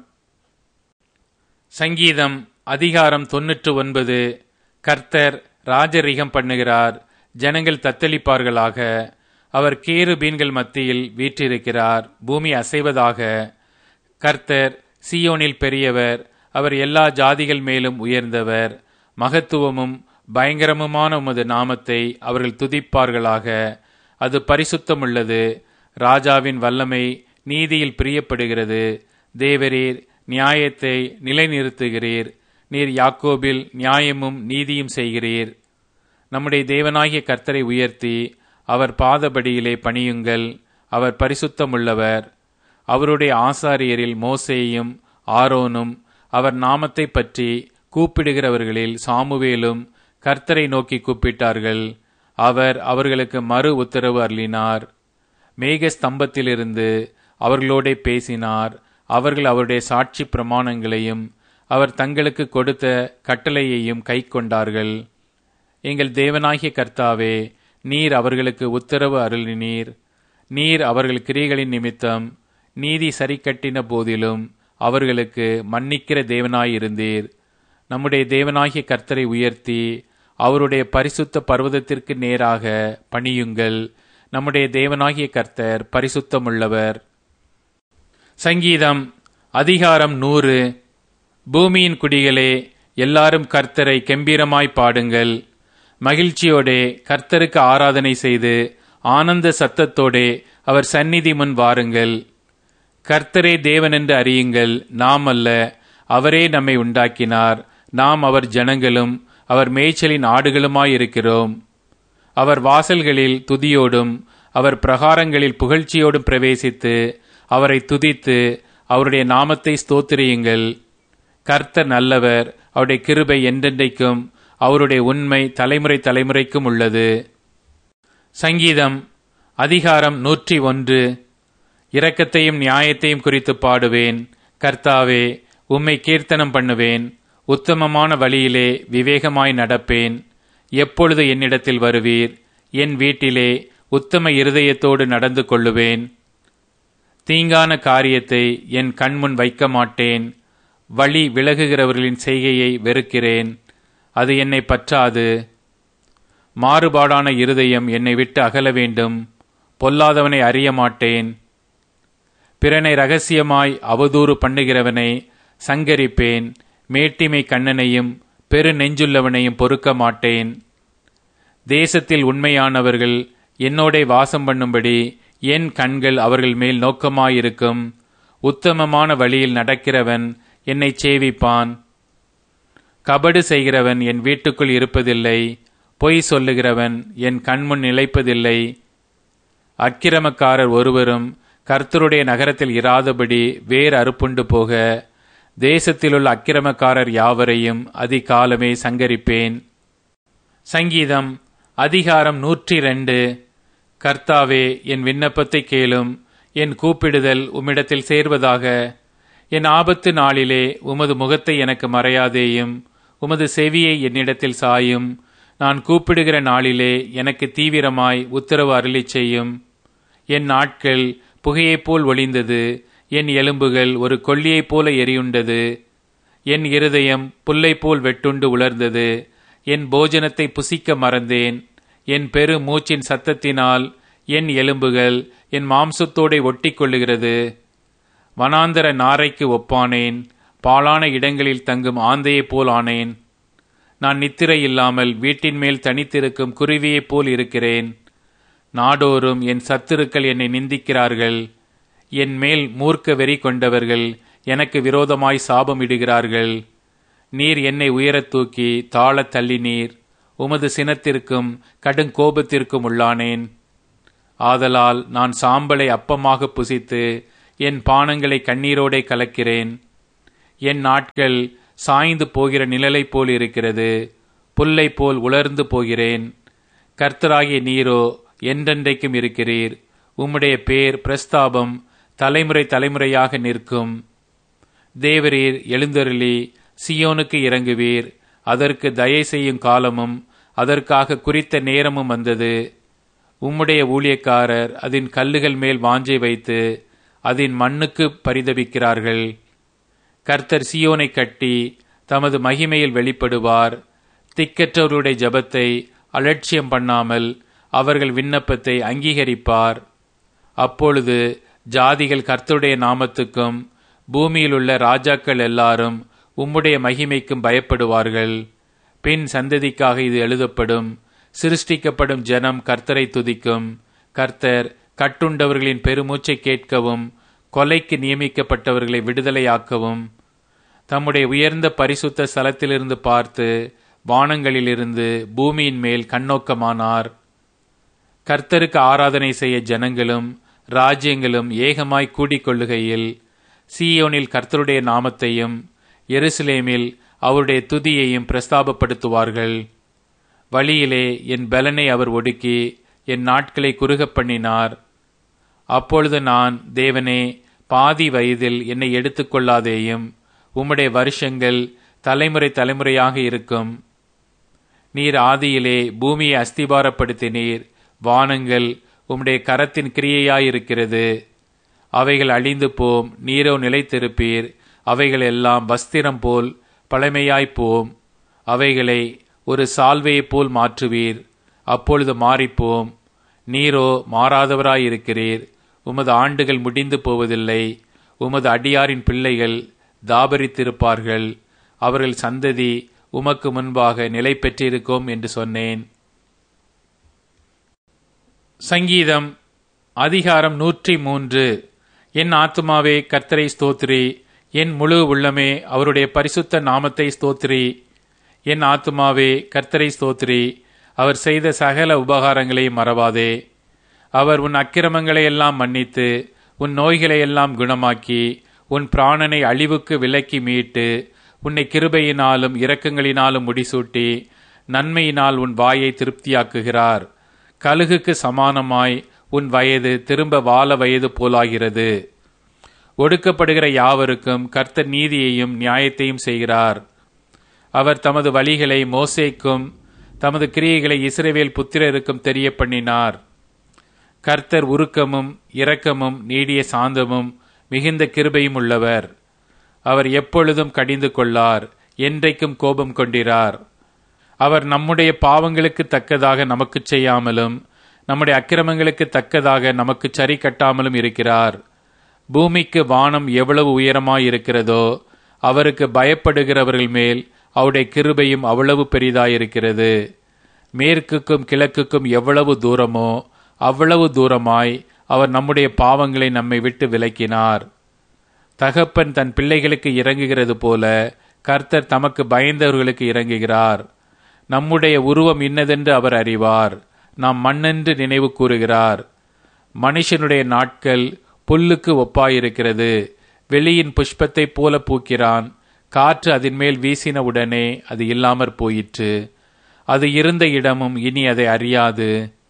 சங்கீதம் அதிகாரம் தொன்னூற்று ஒன்பது கர்த்தர் ராஜரிகம் பண்ணுகிறார் ஜனங்கள் தத்தளிப்பார்களாக அவர் கேரு பீன்கள் மத்தியில் வீற்றிருக்கிறார் பூமி அசைவதாக கர்த்தர் சியோனில் பெரியவர் அவர் எல்லா ஜாதிகள் மேலும் உயர்ந்தவர் மகத்துவமும் பயங்கரமுமான உமது நாமத்தை அவர்கள் துதிப்பார்களாக அது பரிசுத்தமுள்ளது ராஜாவின் வல்லமை நீதியில் பிரியப்படுகிறது தேவரீர் நியாயத்தை நிலைநிறுத்துகிறீர் நீர் யாக்கோபில் நியாயமும் நீதியும் செய்கிறீர் நம்முடைய தேவனாகிய கர்த்தரை உயர்த்தி அவர் பாதபடியிலே பணியுங்கள் அவர் பரிசுத்தமுள்ளவர் அவருடைய ஆசாரியரில் மோசேயும் ஆரோனும் அவர் நாமத்தை பற்றி கூப்பிடுகிறவர்களில் சாமுவேலும் கர்த்தரை நோக்கி கூப்பிட்டார்கள் அவர் அவர்களுக்கு மறு உத்தரவு அருளினார் மேக ஸ்தம்பத்திலிருந்து அவர்களோட பேசினார் அவர்கள் அவருடைய சாட்சி பிரமாணங்களையும் அவர் தங்களுக்கு கொடுத்த கட்டளையையும் கை கொண்டார்கள் எங்கள் தேவனாகிய கர்த்தாவே நீர் அவர்களுக்கு உத்தரவு அருளினீர் நீர் அவர்கள் கிரிகளின் நிமித்தம் நீதி சரிக்கட்டின போதிலும் அவர்களுக்கு மன்னிக்கிற தேவனாயிருந்தீர் நம்முடைய தேவனாகிய கர்த்தரை உயர்த்தி அவருடைய பரிசுத்த பர்வதத்திற்கு நேராக பணியுங்கள் நம்முடைய தேவனாகிய கர்த்தர் பரிசுத்தமுள்ளவர் சங்கீதம் அதிகாரம் நூறு பூமியின் குடிகளே எல்லாரும் கர்த்தரை கெம்பீரமாய் பாடுங்கள் மகிழ்ச்சியோடே கர்த்தருக்கு ஆராதனை செய்து ஆனந்த சத்தத்தோடே அவர் சந்நிதி முன் வாருங்கள் கர்த்தரே தேவன் என்று அறியுங்கள் நாம் அல்ல அவரே நம்மை உண்டாக்கினார் நாம் அவர் ஜனங்களும் அவர் மேய்ச்சலின் ஆடுகளுமாயிருக்கிறோம் அவர் வாசல்களில் துதியோடும் அவர் பிரகாரங்களில் புகழ்ச்சியோடும் பிரவேசித்து அவரை துதித்து அவருடைய நாமத்தை ஸ்தோத்திரியுங்கள் கர்த்தர் நல்லவர் அவருடைய கிருபை என்றென்றைக்கும் அவருடைய உண்மை தலைமுறை தலைமுறைக்கும் உள்ளது சங்கீதம் அதிகாரம் நூற்றி ஒன்று இரக்கத்தையும் நியாயத்தையும் குறித்து பாடுவேன் கர்த்தாவே உம்மை கீர்த்தனம் பண்ணுவேன் உத்தமமான வழியிலே விவேகமாய் நடப்பேன் எப்பொழுது என்னிடத்தில் வருவீர் என் வீட்டிலே உத்தம இருதயத்தோடு நடந்து கொள்ளுவேன் தீங்கான காரியத்தை என் கண்முன் வைக்க மாட்டேன் வழி விலகுகிறவர்களின் செய்கையை வெறுக்கிறேன் அது என்னை பற்றாது மாறுபாடான இருதயம் என்னை விட்டு அகல வேண்டும் பொல்லாதவனை அறிய மாட்டேன் பிறனை ரகசியமாய் அவதூறு பண்ணுகிறவனை சங்கரிப்பேன் மேட்டிமை கண்ணனையும் பெரு நெஞ்சுள்ளவனையும் பொறுக்க மாட்டேன் தேசத்தில் உண்மையானவர்கள் என்னோட வாசம் பண்ணும்படி என் கண்கள் அவர்கள் மேல் நோக்கமாயிருக்கும் உத்தமமான வழியில் நடக்கிறவன் என்னை சேவிப்பான் கபடு செய்கிறவன் என் வீட்டுக்குள் இருப்பதில்லை பொய் சொல்லுகிறவன் என் கண்முன் நிலைப்பதில்லை அக்கிரமக்காரர் ஒருவரும் கர்த்தருடைய நகரத்தில் இராதபடி வேர் அறுப்புண்டு போக தேசத்திலுள்ள அக்கிரமக்காரர் யாவரையும் அதிகாலமே சங்கரிப்பேன் சங்கீதம் அதிகாரம் நூற்றி ரெண்டு கர்த்தாவே என் விண்ணப்பத்தை கேளும் என் கூப்பிடுதல் உம்மிடத்தில் சேர்வதாக என் ஆபத்து நாளிலே உமது முகத்தை எனக்கு மறையாதேயும் உமது செவியை என்னிடத்தில் சாயும் நான் கூப்பிடுகிற நாளிலே எனக்கு தீவிரமாய் உத்தரவு அருளிச் செய்யும் என் நாட்கள் புகையைப் போல் ஒளிந்தது என் எலும்புகள் ஒரு கொல்லியைப் போல எரியுண்டது என் இருதயம் புல்லைப் போல் வெட்டுண்டு உலர்ந்தது என் போஜனத்தை புசிக்க மறந்தேன் என் பெரு மூச்சின் சத்தத்தினால் என் எலும்புகள் என் மாம்சத்தோടെ ஒட்டிக் கொள்ளுகிறது வனாந்தர நாரைக்கு ஒப்பானேன் பாலான இடங்களில் தங்கும் ஆந்தையைப் போல் ஆனேன் நான் நித்திரை இல்லாமல் வீட்டின் மேல் தனித்திருக்கும் குருவியைப் போல் இருக்கிறேன் நாடோறும் என் சத்துருக்கள் என்னை நிந்திக்கிறார்கள் என் மேல் மூர்க்க வெறி கொண்டவர்கள் எனக்கு விரோதமாய் சாபமிடுகிறார்கள் நீர் என்னை உயரத் தூக்கி தாழத் தள்ளினீர் உமது சினத்திற்கும் கடுங்கோபத்திற்கும் உள்ளானேன் ஆதலால் நான் சாம்பலை அப்பமாக புசித்து என் பானங்களை கண்ணீரோடே கலக்கிறேன் என் நாட்கள் சாய்ந்து போகிற நிழலைப் போல் இருக்கிறது புல்லை போல் உலர்ந்து போகிறேன் கர்த்தராகிய நீரோ என்றென்றைக்கும் இருக்கிறீர் உம்முடைய பேர் பிரஸ்தாபம் தலைமுறை தலைமுறையாக நிற்கும் தேவரீர் எழுந்தருளி சியோனுக்கு இறங்குவீர் அதற்கு தயை செய்யும் காலமும் அதற்காக குறித்த நேரமும் வந்தது உம்முடைய ஊழியக்காரர் அதன் கல்லுகள் மேல் வாஞ்சை வைத்து அதன் மண்ணுக்கு பரிதபிக்கிறார்கள் கர்த்தர் சியோனை கட்டி தமது மகிமையில் வெளிப்படுவார் திக்கற்றவருடைய ஜபத்தை அலட்சியம் பண்ணாமல் அவர்கள் விண்ணப்பத்தை அங்கீகரிப்பார் அப்பொழுது ஜாதிகள் கர்த்தருடைய நாமத்துக்கும் பூமியில் உள்ள ராஜாக்கள் எல்லாரும் உம்முடைய மகிமைக்கும் பயப்படுவார்கள் பின் சந்ததிக்காக இது எழுதப்படும் சிருஷ்டிக்கப்படும் ஜனம் கர்த்தரை துதிக்கும் கர்த்தர் கட்டுண்டவர்களின் பெருமூச்சை கேட்கவும் கொலைக்கு நியமிக்கப்பட்டவர்களை விடுதலையாக்கவும் தம்முடைய உயர்ந்த பரிசுத்த ஸ்தலத்திலிருந்து பார்த்து வானங்களிலிருந்து பூமியின் மேல் கண்ணோக்கமானார் கர்த்தருக்கு ஆராதனை செய்ய ஜனங்களும் ராஜ்யங்களும் ஏகமாய் கூடிக்கொள்ளுகையில் சீயோனில் கர்த்தருடைய நாமத்தையும் எருசலேமில் அவருடைய துதியையும் பிரஸ்தாபப்படுத்துவார்கள் வழியிலே என் பலனை அவர் ஒடுக்கி என் நாட்களை குறுகப் பண்ணினார் அப்பொழுது நான் தேவனே பாதி வயதில் என்னை எடுத்துக்கொள்ளாதேயும் உம்முடைய வருஷங்கள் தலைமுறை தலைமுறையாக இருக்கும் நீர் ஆதியிலே பூமியை அஸ்திபாரப்படுத்தினீர் வானங்கள் உம்முடைய கரத்தின் கிரியையாயிருக்கிறது அவைகள் அழிந்து போம் நீரோ நிலைத்திருப்பீர் அவைகள் எல்லாம் வஸ்திரம் போல் பழமையாய்ப் போம் அவைகளை ஒரு சால்வையைப் போல் மாற்றுவீர் அப்பொழுது மாறிப்போம் நீரோ மாறாதவராயிருக்கிறீர் உமது ஆண்டுகள் முடிந்து போவதில்லை உமது அடியாரின் பிள்ளைகள் தாபரித்திருப்பார்கள் அவர்கள் சந்ததி உமக்கு முன்பாக நிலை பெற்றிருக்கும் என்று சொன்னேன் சங்கீதம் அதிகாரம் நூற்றி மூன்று என் ஆத்துமாவே கர்த்தரை ஸ்தோத்ரி என் முழு உள்ளமே அவருடைய பரிசுத்த நாமத்தை ஸ்தோத்ரி என் ஆத்துமாவே கர்த்தரை ஸ்தோத்ரி அவர் செய்த சகல உபகாரங்களை மறவாதே அவர் உன் அக்கிரமங்களை எல்லாம் மன்னித்து உன் நோய்களை எல்லாம் குணமாக்கி உன் பிராணனை அழிவுக்கு விலக்கி மீட்டு உன்னை கிருபையினாலும் இரக்கங்களினாலும் முடிசூட்டி நன்மையினால் உன் வாயை திருப்தியாக்குகிறார் கழுகுக்கு சமானமாய் உன் வயது திரும்ப வாழ வயது போலாகிறது ஒடுக்கப்படுகிற யாவருக்கும் கர்த்தர் நீதியையும் நியாயத்தையும் செய்கிறார் அவர் தமது வழிகளை மோசேக்கும் தமது கிரியைகளை இஸ்ரவேல் புத்திரருக்கும் தெரிய பண்ணினார் கர்த்தர் உருக்கமும் இரக்கமும் நீடிய சாந்தமும் மிகுந்த கிருபையும் உள்ளவர் அவர் எப்பொழுதும் கடிந்து கொள்ளார் என்றைக்கும் கோபம் கொண்டிரார் அவர் நம்முடைய பாவங்களுக்கு தக்கதாக நமக்கு செய்யாமலும் நம்முடைய அக்கிரமங்களுக்கு தக்கதாக நமக்கு சரி கட்டாமலும் இருக்கிறார் பூமிக்கு வானம் எவ்வளவு உயரமாயிருக்கிறதோ அவருக்கு பயப்படுகிறவர்கள் மேல் அவருடைய கிருபையும் அவ்வளவு பெரிதாயிருக்கிறது மேற்குக்கும் கிழக்குக்கும் எவ்வளவு தூரமோ அவ்வளவு தூரமாய் அவர் நம்முடைய பாவங்களை நம்மை விட்டு விலக்கினார் தகப்பன் தன் பிள்ளைகளுக்கு இறங்குகிறது போல கர்த்தர் தமக்கு பயந்தவர்களுக்கு இறங்குகிறார் நம்முடைய உருவம் இன்னதென்று அவர் அறிவார் நாம் மண்ணென்று நினைவு கூறுகிறார் மனுஷனுடைய நாட்கள் புல்லுக்கு ஒப்பாயிருக்கிறது வெளியின் புஷ்பத்தைப் போல பூக்கிறான் காற்று அதன் மேல் வீசின உடனே அது இல்லாமற் போயிற்று அது இருந்த இடமும் இனி அதை அறியாது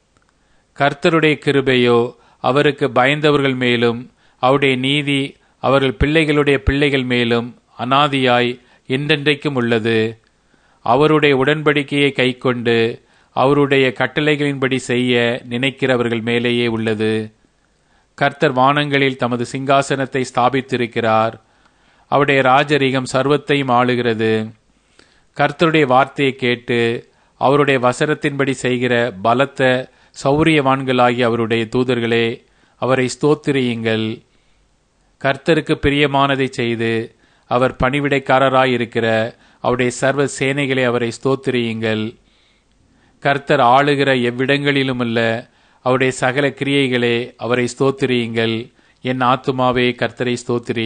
கர்த்தருடைய கிருபையோ அவருக்கு பயந்தவர்கள் மேலும் அவருடைய நீதி அவர்கள் பிள்ளைகளுடைய பிள்ளைகள் மேலும் அனாதியாய் என்றென்றைக்கும் உள்ளது அவருடைய உடன்படிக்கையை கைக்கொண்டு அவருடைய கட்டளைகளின்படி செய்ய நினைக்கிறவர்கள் மேலேயே உள்ளது கர்த்தர் வானங்களில் தமது சிங்காசனத்தை ஸ்தாபித்திருக்கிறார் அவருடைய ராஜரீகம் சர்வத்தையும் ஆளுகிறது கர்த்தருடைய வார்த்தையை கேட்டு அவருடைய வசனத்தின்படி செய்கிற பலத்த சௌரியவான்களாகிய அவருடைய தூதர்களே அவரை ஸ்தோத்திரியுங்கள் கர்த்தருக்கு பிரியமானதை செய்து அவர் பணிவிடைக்காரராயிருக்கிற அவருடைய சர்வ சேனைகளை அவரை ஸ்தோத்திரியுங்கள் கர்த்தர் ஆளுகிற எவ்விடங்களிலுமல்ல அவருடைய சகல கிரியைகளே அவரை ஸ்தோத்திரியுங்கள் என் ஆத்துமாவே கர்த்தரை ஸ்தோத்திரி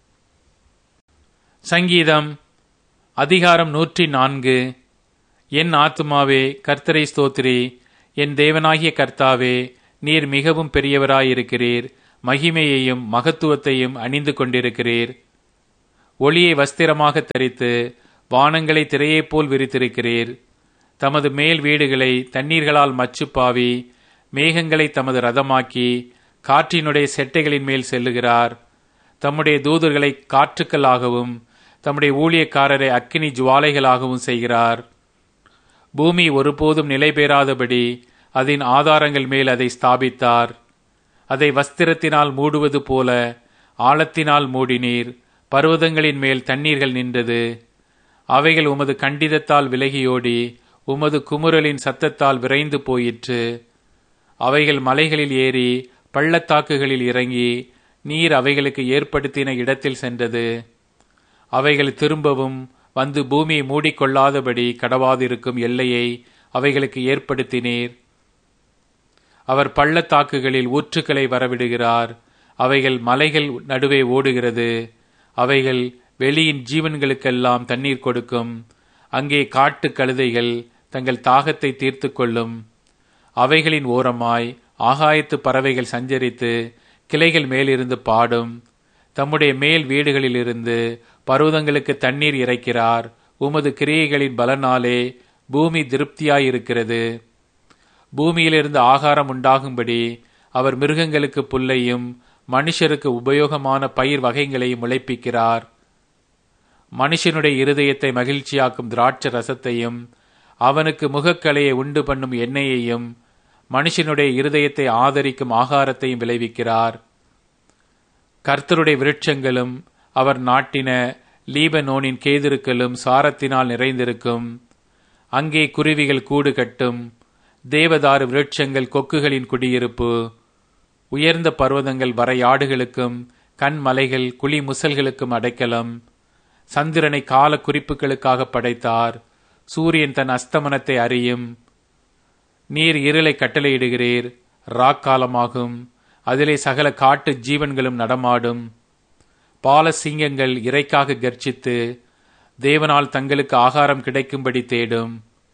சங்கீதம் அதிகாரம் நூற்றி நான்கு என் ஆத்துமாவே கர்த்தரை ஸ்தோத்திரி என் தேவனாகிய கர்த்தாவே நீர் மிகவும் பெரியவராயிருக்கிறீர் மகிமையையும் மகத்துவத்தையும் அணிந்து கொண்டிருக்கிறீர் ஒளியை வஸ்திரமாக தரித்து வானங்களை திரையைப் போல் விரித்திருக்கிறீர் தமது மேல் வீடுகளை தண்ணீர்களால் மச்சுப்பாவி மேகங்களை தமது ரதமாக்கி காற்றினுடைய செட்டைகளின் மேல் செல்லுகிறார் தம்முடைய தூதர்களை காற்றுக்களாகவும் தம்முடைய ஊழியக்காரரை அக்கினி ஜுவாலைகளாகவும் செய்கிறார் பூமி ஒருபோதும் நிலை பெறாதபடி அதன் ஆதாரங்கள் மேல் அதை ஸ்தாபித்தார் அதை வஸ்திரத்தினால் மூடுவது போல ஆழத்தினால் மூடினீர் பர்வதங்களின் மேல் தண்ணீர்கள் நின்றது அவைகள் உமது கண்டிதத்தால் விலகியோடி உமது குமுறலின் சத்தத்தால் விரைந்து போயிற்று அவைகள் மலைகளில் ஏறி பள்ளத்தாக்குகளில் இறங்கி நீர் அவைகளுக்கு ஏற்படுத்தின இடத்தில் சென்றது அவைகள் திரும்பவும் வந்து பூமியை மூடிக்கொள்ளாதபடி கடவாதிருக்கும் எல்லையை அவைகளுக்கு ஏற்படுத்தினீர் அவர் பள்ளத்தாக்குகளில் ஊற்றுக்களை வரவிடுகிறார் அவைகள் மலைகள் நடுவே ஓடுகிறது அவைகள் வெளியின் ஜீவன்களுக்கெல்லாம் தண்ணீர் கொடுக்கும் அங்கே காட்டு கழுதைகள் தங்கள் தாகத்தை தீர்த்து கொள்ளும் அவைகளின் ஓரமாய் ஆகாயத்து பறவைகள் சஞ்சரித்து கிளைகள் மேலிருந்து பாடும் தம்முடைய மேல் வீடுகளிலிருந்து பர்வதங்களுக்கு தண்ணீர் இறைக்கிறார் உமது கிரியைகளின் பலனாலே பூமி திருப்தியாயிருக்கிறது பூமியிலிருந்து ஆகாரம் உண்டாகும்படி அவர் மிருகங்களுக்கு புல்லையும் மனுஷருக்கு உபயோகமான பயிர் வகைகளையும் முளைப்பிக்கிறார் மனுஷனுடைய இருதயத்தை மகிழ்ச்சியாக்கும் திராட்ச ரசத்தையும் அவனுக்கு முகக்கலையை உண்டு பண்ணும் எண்ணெயையும் மனுஷனுடைய இருதயத்தை ஆதரிக்கும் ஆகாரத்தையும் விளைவிக்கிறார் கர்த்தருடைய விருட்சங்களும் அவர் நாட்டின லீபனோனின் கேதிருக்களும் சாரத்தினால் நிறைந்திருக்கும் அங்கே குருவிகள் கூடு கட்டும் தேவதாரு விருட்சங்கள் கொக்குகளின் குடியிருப்பு உயர்ந்த பர்வதங்கள் வரையாடுகளுக்கும் கண்மலைகள் குழி முசல்களுக்கும் அடைக்கலம் சந்திரனை கால குறிப்புகளுக்காக படைத்தார் சூரியன் தன் அஸ்தமனத்தை அறியும் நீர் இருளை கட்டளையிடுகிறீர் ராக்காலமாகும் அதிலே சகல காட்டு ஜீவன்களும் நடமாடும் பாலசிங்கங்கள் இறைக்காக கர்ச்சித்து தேவனால் தங்களுக்கு ஆகாரம் கிடைக்கும்படி தேடும்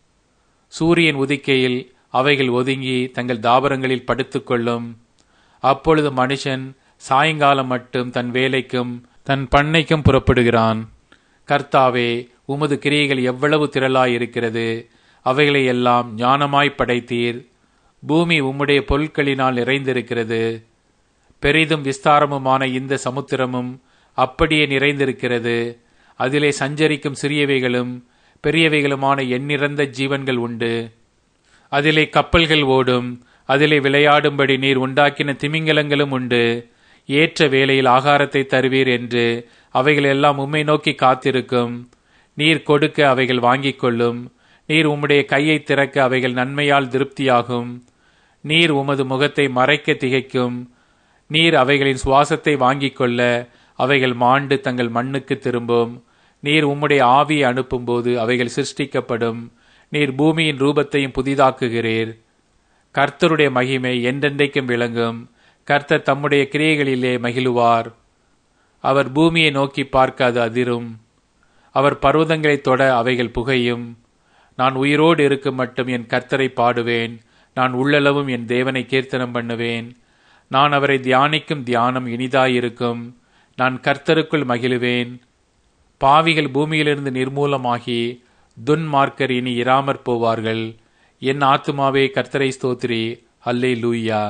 சூரியன் உதிக்கையில் அவைகள் ஒதுங்கி தங்கள் தாபரங்களில் படுத்துக்கொள்ளும் அப்பொழுது மனுஷன் சாயங்காலம் மட்டும் தன் வேலைக்கும் தன் பண்ணைக்கும் புறப்படுகிறான் கர்த்தாவே உமது கிரியைகள் எவ்வளவு திரளாயிருக்கிறது அவைகளை எல்லாம் ஞானமாய் படைத்தீர் பூமி உம்முடைய பொருட்களினால் நிறைந்திருக்கிறது பெரிதும் விஸ்தாரமுமான இந்த சமுத்திரமும் அப்படியே நிறைந்திருக்கிறது அதிலே சஞ்சரிக்கும் சிறியவைகளும் பெரியவைகளுமான எண்ணிறந்த ஜீவன்கள் உண்டு அதிலே கப்பல்கள் ஓடும் அதிலே விளையாடும்படி நீர் உண்டாக்கின திமிங்கலங்களும் உண்டு ஏற்ற வேளையில் ஆகாரத்தை தருவீர் என்று அவைகள் எல்லாம் உம்மை நோக்கி காத்திருக்கும் நீர் கொடுக்க அவைகள் வாங்கிக் கொள்ளும் நீர் உம்முடைய கையை திறக்க அவைகள் நன்மையால் திருப்தியாகும் நீர் உமது முகத்தை மறைக்க திகைக்கும் நீர் அவைகளின் சுவாசத்தை வாங்கிக் கொள்ள அவைகள் மாண்டு தங்கள் மண்ணுக்கு திரும்பும் நீர் உம்முடைய ஆவியை அனுப்பும்போது அவைகள் சிருஷ்டிக்கப்படும் நீர் பூமியின் ரூபத்தையும் புதிதாக்குகிறீர் கர்த்தருடைய மகிமை என்றென்றைக்கும் விளங்கும் கர்த்தர் தம்முடைய கிரியைகளிலே மகிழுவார் அவர் பூமியை நோக்கி பார்க்க அது அதிரும் அவர் பர்வதங்களைத் தொட அவைகள் புகையும் நான் உயிரோடு இருக்கும் மட்டும் என் கர்த்தரை பாடுவேன் நான் உள்ளளவும் என் தேவனை கீர்த்தனம் பண்ணுவேன் நான் அவரை தியானிக்கும் தியானம் இனிதாயிருக்கும் நான் கர்த்தருக்குள் மகிழுவேன் பாவிகள் பூமியிலிருந்து நிர்மூலமாகி துன்மார்க்கர் இனி இராமற் போவார்கள் என் ஆத்துமாவே கர்த்தரை ஸ்தோத்திரி அல்லே லூயா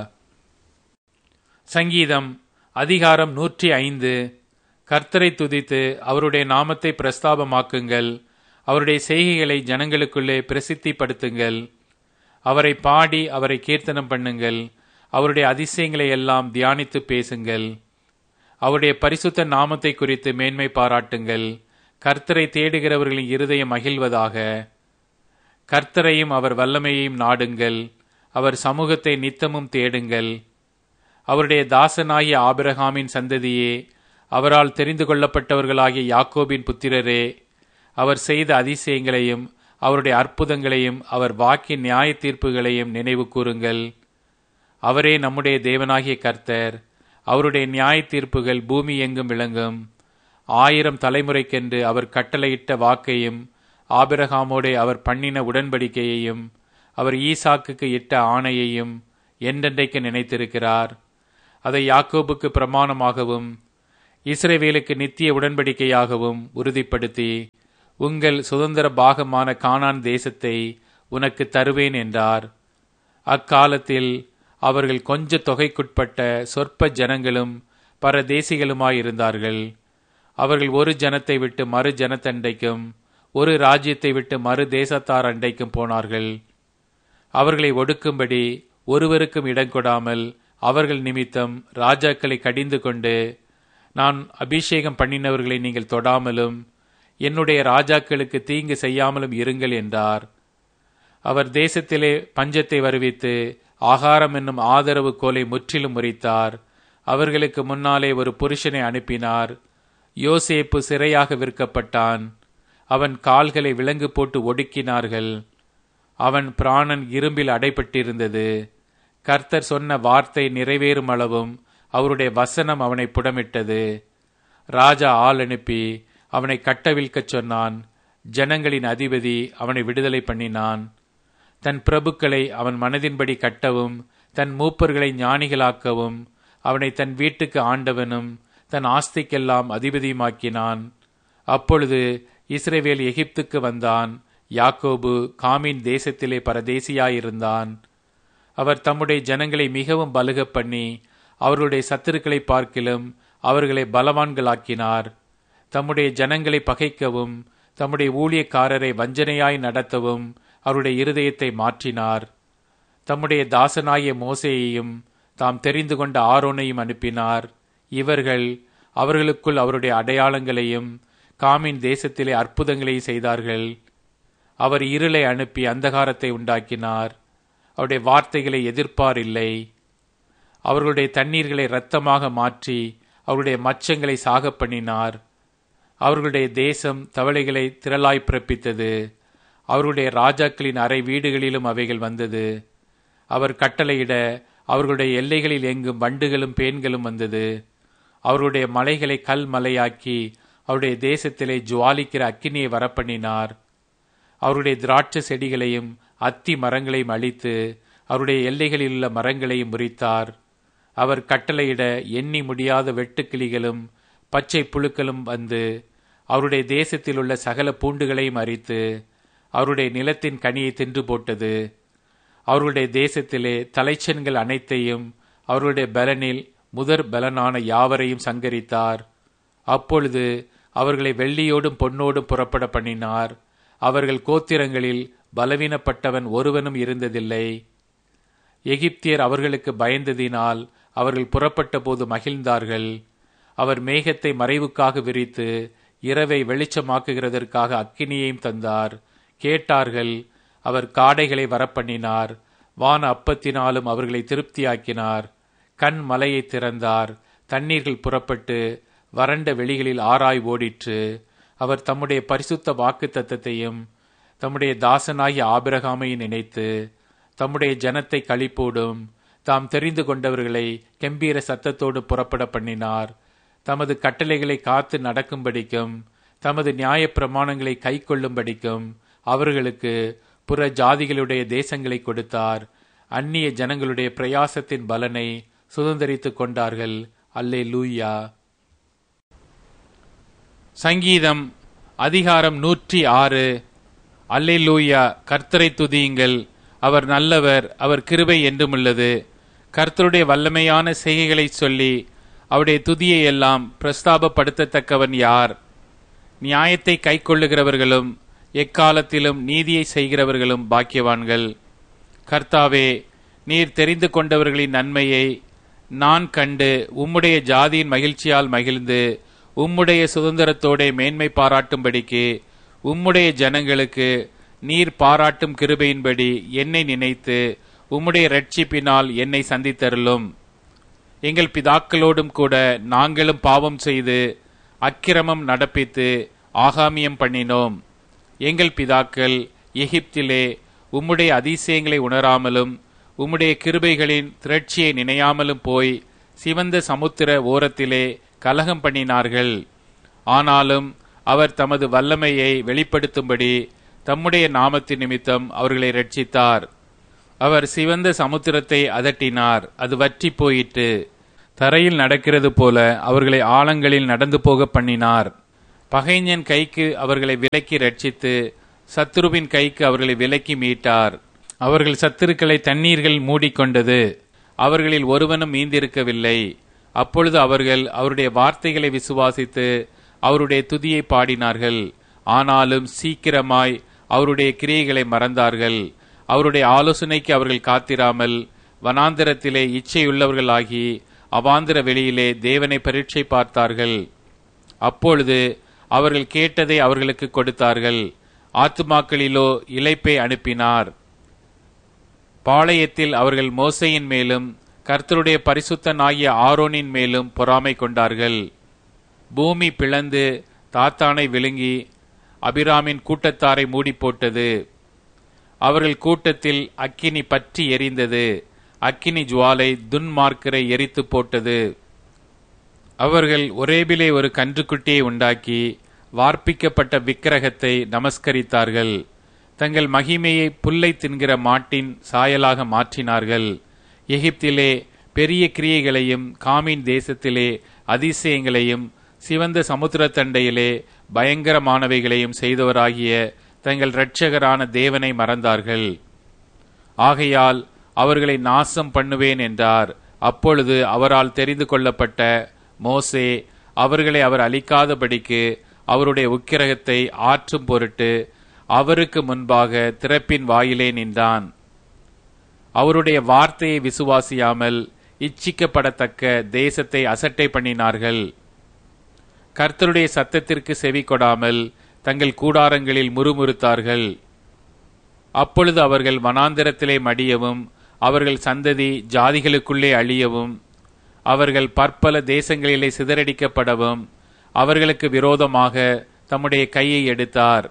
சங்கீதம் அதிகாரம் நூற்றி ஐந்து கர்த்தரை துதித்து அவருடைய நாமத்தை பிரஸ்தாபமாக்குங்கள் அவருடைய செய்கைகளை ஜனங்களுக்குள்ளே பிரசித்திப்படுத்துங்கள் அவரை பாடி அவரை கீர்த்தனம் பண்ணுங்கள் அவருடைய அதிசயங்களை எல்லாம் தியானித்து பேசுங்கள் அவருடைய பரிசுத்த நாமத்தை குறித்து மேன்மை பாராட்டுங்கள் கர்த்தரை தேடுகிறவர்களின் இருதயம் மகிழ்வதாக கர்த்தரையும் அவர் வல்லமையையும் நாடுங்கள் அவர் சமூகத்தை நித்தமும் தேடுங்கள் அவருடைய தாசனாகிய ஆபிரகாமின் சந்ததியே அவரால் தெரிந்து கொள்ளப்பட்டவர்களாகிய யாக்கோபின் புத்திரரே அவர் செய்த அதிசயங்களையும் அவருடைய அற்புதங்களையும் அவர் வாக்கின் நியாய தீர்ப்புகளையும் நினைவு கூறுங்கள் அவரே நம்முடைய தேவனாகிய கர்த்தர் அவருடைய நியாய தீர்ப்புகள் பூமி எங்கும் விளங்கும் ஆயிரம் தலைமுறைக்கென்று அவர் கட்டளையிட்ட வாக்கையும் ஆபிரகாமோடே அவர் பண்ணின உடன்படிக்கையையும் அவர் ஈசாக்குக்கு இட்ட ஆணையையும் என்றென்றைக்கு நினைத்திருக்கிறார் அதை யாக்கோபுக்கு பிரமாணமாகவும் இஸ்ரேவேலுக்கு நித்திய உடன்படிக்கையாகவும் உறுதிப்படுத்தி உங்கள் சுதந்திர பாகமான கானான் தேசத்தை உனக்கு தருவேன் என்றார் அக்காலத்தில் அவர்கள் கொஞ்ச தொகைக்குட்பட்ட சொற்ப ஜனங்களும் பரதேசிகளுமாயிருந்தார்கள் அவர்கள் ஒரு ஜனத்தை விட்டு மறு ஜனத்தண்டைக்கும் ஒரு ராஜ்யத்தை விட்டு மறு தேசத்தார் அண்டைக்கும் போனார்கள் அவர்களை ஒடுக்கும்படி ஒருவருக்கும் இடம் கொடாமல் அவர்கள் நிமித்தம் ராஜாக்களை கடிந்து கொண்டு நான் அபிஷேகம் பண்ணினவர்களை நீங்கள் தொடாமலும் என்னுடைய ராஜாக்களுக்கு தீங்கு செய்யாமலும் இருங்கள் என்றார் அவர் தேசத்திலே பஞ்சத்தை வருவித்து ஆகாரம் என்னும் ஆதரவு கோலை முற்றிலும் முறித்தார் அவர்களுக்கு முன்னாலே ஒரு புருஷனை அனுப்பினார் யோசேப்பு சிறையாக விற்கப்பட்டான் அவன் கால்களை விலங்கு போட்டு ஒடுக்கினார்கள் அவன் பிராணன் இரும்பில் அடைபட்டிருந்தது கர்த்தர் சொன்ன வார்த்தை நிறைவேறும் அளவும் அவருடைய வசனம் அவனை புடமிட்டது ராஜா ஆள் அனுப்பி அவனை கட்டவிழ்க்கச் சொன்னான் ஜனங்களின் அதிபதி அவனை விடுதலை பண்ணினான் தன் பிரபுக்களை அவன் மனதின்படி கட்டவும் தன் மூப்பர்களை ஞானிகளாக்கவும் அவனை தன் வீட்டுக்கு ஆண்டவனும் தன் ஆஸ்திக்கெல்லாம் அதிபதியுமாக்கினான் அப்பொழுது இஸ்ரேவேல் எகிப்துக்கு வந்தான் யாக்கோபு காமின் தேசத்திலே பரதேசியாயிருந்தான் அவர் தம்முடைய ஜனங்களை மிகவும் பலுகப் பண்ணி அவர்களுடைய சத்துருக்களை பார்க்கிலும் அவர்களை பலவான்களாக்கினார் தம்முடைய ஜனங்களை பகைக்கவும் தம்முடைய ஊழியக்காரரை வஞ்சனையாய் நடத்தவும் அவருடைய இருதயத்தை மாற்றினார் தம்முடைய தாசனாகிய மோசேயையும் தாம் தெரிந்து கொண்ட ஆரோனையும் அனுப்பினார் இவர்கள் அவர்களுக்குள் அவருடைய அடையாளங்களையும் காமின் தேசத்திலே அற்புதங்களை செய்தார்கள் அவர் இருளை அனுப்பி அந்தகாரத்தை உண்டாக்கினார் அவருடைய வார்த்தைகளை எதிர்ப்பார் இல்லை அவர்களுடைய தண்ணீர்களை இரத்தமாக மாற்றி அவருடைய மச்சங்களை சாக பண்ணினார் அவர்களுடைய தேசம் தவளைகளை திரளாய் பிறப்பித்தது அவர்களுடைய ராஜாக்களின் அறை வீடுகளிலும் அவைகள் வந்தது அவர் கட்டளையிட அவர்களுடைய எல்லைகளில் எங்கும் வண்டுகளும் பேன்களும் வந்தது அவருடைய மலைகளை கல் மலையாக்கி அவருடைய தேசத்திலே ஜுவாலிக்கிற அக்கினியை வரப்பண்ணினார் அவருடைய திராட்சை செடிகளையும் அத்தி மரங்களையும் அழித்து அவருடைய எல்லைகளில் உள்ள மரங்களையும் முறித்தார் அவர் கட்டளையிட எண்ணி முடியாத வெட்டுக்கிளிகளும் பச்சை புழுக்களும் வந்து அவருடைய தேசத்தில் உள்ள சகல பூண்டுகளையும் அரித்து அவருடைய நிலத்தின் கனியை தின்று போட்டது அவர்களுடைய தேசத்திலே தலைச்சன்கள் அனைத்தையும் அவர்களுடைய பலனில் முதற் பலனான யாவரையும் சங்கரித்தார் அப்பொழுது அவர்களை வெள்ளியோடும் பொன்னோடும் புறப்பட பண்ணினார் அவர்கள் கோத்திரங்களில் பலவீனப்பட்டவன் ஒருவனும் இருந்ததில்லை எகிப்தியர் அவர்களுக்கு பயந்ததினால் அவர்கள் புறப்பட்ட போது மகிழ்ந்தார்கள் அவர் மேகத்தை மறைவுக்காக விரித்து இரவை வெளிச்சமாக்குகிறதற்காக அக்கினியையும் தந்தார் கேட்டார்கள் அவர் காடைகளை வரப்பண்ணினார் வான அப்பத்தினாலும் அவர்களை திருப்தியாக்கினார் கண் மலையை திறந்தார் தண்ணீர்கள் புறப்பட்டு வறண்ட வெளிகளில் ஆராய் ஓடிற்று அவர் தம்முடைய பரிசுத்த வாக்கு தத்தத்தையும் தம்முடைய தாசனாகிய ஆபிரகாமை நினைத்து தம்முடைய ஜனத்தை களிப்போடும் தாம் தெரிந்து கொண்டவர்களை கம்பீர சத்தத்தோடு புறப்பட பண்ணினார் தமது கட்டளைகளை காத்து நடக்கும்படிக்கும் தமது நியாய பிரமாணங்களை கை கொள்ளும்படிக்கும் அவர்களுக்கு புற ஜாதிகளுடைய தேசங்களை கொடுத்தார் அந்நிய ஜனங்களுடைய பிரயாசத்தின் பலனை சுதந்திரித்துக் கொண்டார்கள் அல்லே லூயா சங்கீதம் அதிகாரம் நூற்றி ஆறு அல்லே லூயா கர்த்தரை துதியுங்கள் அவர் நல்லவர் அவர் கிருபை என்றுமுள்ளது கர்த்தருடைய வல்லமையான செய்கைகளை சொல்லி அவருடைய துதியை எல்லாம் பிரஸ்தாபப்படுத்தத்தக்கவன் யார் நியாயத்தை கைக்கொள்ளுகிறவர்களும் எக்காலத்திலும் நீதியை செய்கிறவர்களும் பாக்கியவான்கள் கர்த்தாவே நீர் தெரிந்து கொண்டவர்களின் நன்மையை நான் கண்டு உம்முடைய ஜாதியின் மகிழ்ச்சியால் மகிழ்ந்து உம்முடைய சுதந்திரத்தோட மேன்மை பாராட்டும்படிக்கு உம்முடைய ஜனங்களுக்கு நீர் பாராட்டும் கிருபையின்படி என்னை நினைத்து உம்முடைய ரட்சிப்பினால் என்னை சந்தித்தருளும் எங்கள் பிதாக்களோடும் கூட நாங்களும் பாவம் செய்து அக்கிரமம் நடப்பித்து ஆகாமியம் பண்ணினோம் எங்கள் பிதாக்கள் எகிப்திலே உம்முடைய அதிசயங்களை உணராமலும் உம்முடைய கிருபைகளின் திரட்சியை நினையாமலும் போய் சிவந்த சமுத்திர ஓரத்திலே கலகம் பண்ணினார்கள் ஆனாலும் அவர் தமது வல்லமையை வெளிப்படுத்தும்படி தம்முடைய நாமத்தின் நிமித்தம் அவர்களை ரட்சித்தார் அவர் சிவந்த சமுத்திரத்தை அதட்டினார் அது வற்றி போயிற்று தரையில் நடக்கிறது போல அவர்களை ஆழங்களில் நடந்து போக பண்ணினார் பகைஞன் கைக்கு அவர்களை விலக்கி ரட்சித்து சத்துருவின் கைக்கு அவர்களை விலக்கி மீட்டார் அவர்கள் சத்துருக்களை தண்ணீர்கள் மூடிக்கொண்டது அவர்களில் ஒருவனும் மீந்திருக்கவில்லை அப்பொழுது அவர்கள் அவருடைய வார்த்தைகளை விசுவாசித்து அவருடைய துதியை பாடினார்கள் ஆனாலும் சீக்கிரமாய் அவருடைய கிரியைகளை மறந்தார்கள் அவருடைய ஆலோசனைக்கு அவர்கள் காத்திராமல் வனாந்திரத்திலே இச்சையுள்ளவர்களாகி அவாந்திர வெளியிலே தேவனை பரீட்சை பார்த்தார்கள் அப்பொழுது அவர்கள் கேட்டதை அவர்களுக்கு கொடுத்தார்கள் ஆத்துமாக்களிலோ இலைப்பை அனுப்பினார் பாளையத்தில் அவர்கள் மோசையின் மேலும் கர்த்தருடைய பரிசுத்தனாகிய ஆரோனின் மேலும் பொறாமை கொண்டார்கள் பூமி பிளந்து தாத்தானை விழுங்கி அபிராமின் கூட்டத்தாரை மூடி போட்டது அவர்கள் கூட்டத்தில் அக்கினி பற்றி எரிந்தது அக்கினி ஜுவாலை துன்மார்க்கரை எரித்து போட்டது அவர்கள் ஒரேபிலே ஒரு கன்றுக்குட்டியை உண்டாக்கி வார்ப்பிக்கப்பட்ட விக்கிரகத்தை நமஸ்கரித்தார்கள் தங்கள் மகிமையை புல்லை தின்கிற மாட்டின் சாயலாக மாற்றினார்கள் எகிப்திலே பெரிய கிரியைகளையும் காமின் தேசத்திலே அதிசயங்களையும் சிவந்த சமுத்திரத்தண்டையிலே பயங்கரமானவைகளையும் செய்தவராகிய தங்கள் இரட்சகரான தேவனை மறந்தார்கள் ஆகையால் அவர்களை நாசம் பண்ணுவேன் என்றார் அப்பொழுது அவரால் தெரிந்து கொள்ளப்பட்ட மோசே அவர்களை அவர் அழிக்காதபடிக்கு அவருடைய உக்கிரகத்தை ஆற்றும் பொருட்டு அவருக்கு முன்பாக திறப்பின் வாயிலே நின்றான் அவருடைய வார்த்தையை விசுவாசியாமல் இச்சிக்கப்படத்தக்க தேசத்தை அசட்டை பண்ணினார்கள் கர்த்தருடைய சத்தத்திற்கு செவி கொடாமல் தங்கள் கூடாரங்களில் முறுமுறுத்தார்கள் அப்பொழுது அவர்கள் வனாந்திரத்திலே மடியவும் அவர்கள் சந்ததி ஜாதிகளுக்குள்ளே அழியவும் அவர்கள் பற்பல தேசங்களிலே சிதறடிக்கப்படவும் அவர்களுக்கு விரோதமாக தம்முடைய கையை எடுத்தார்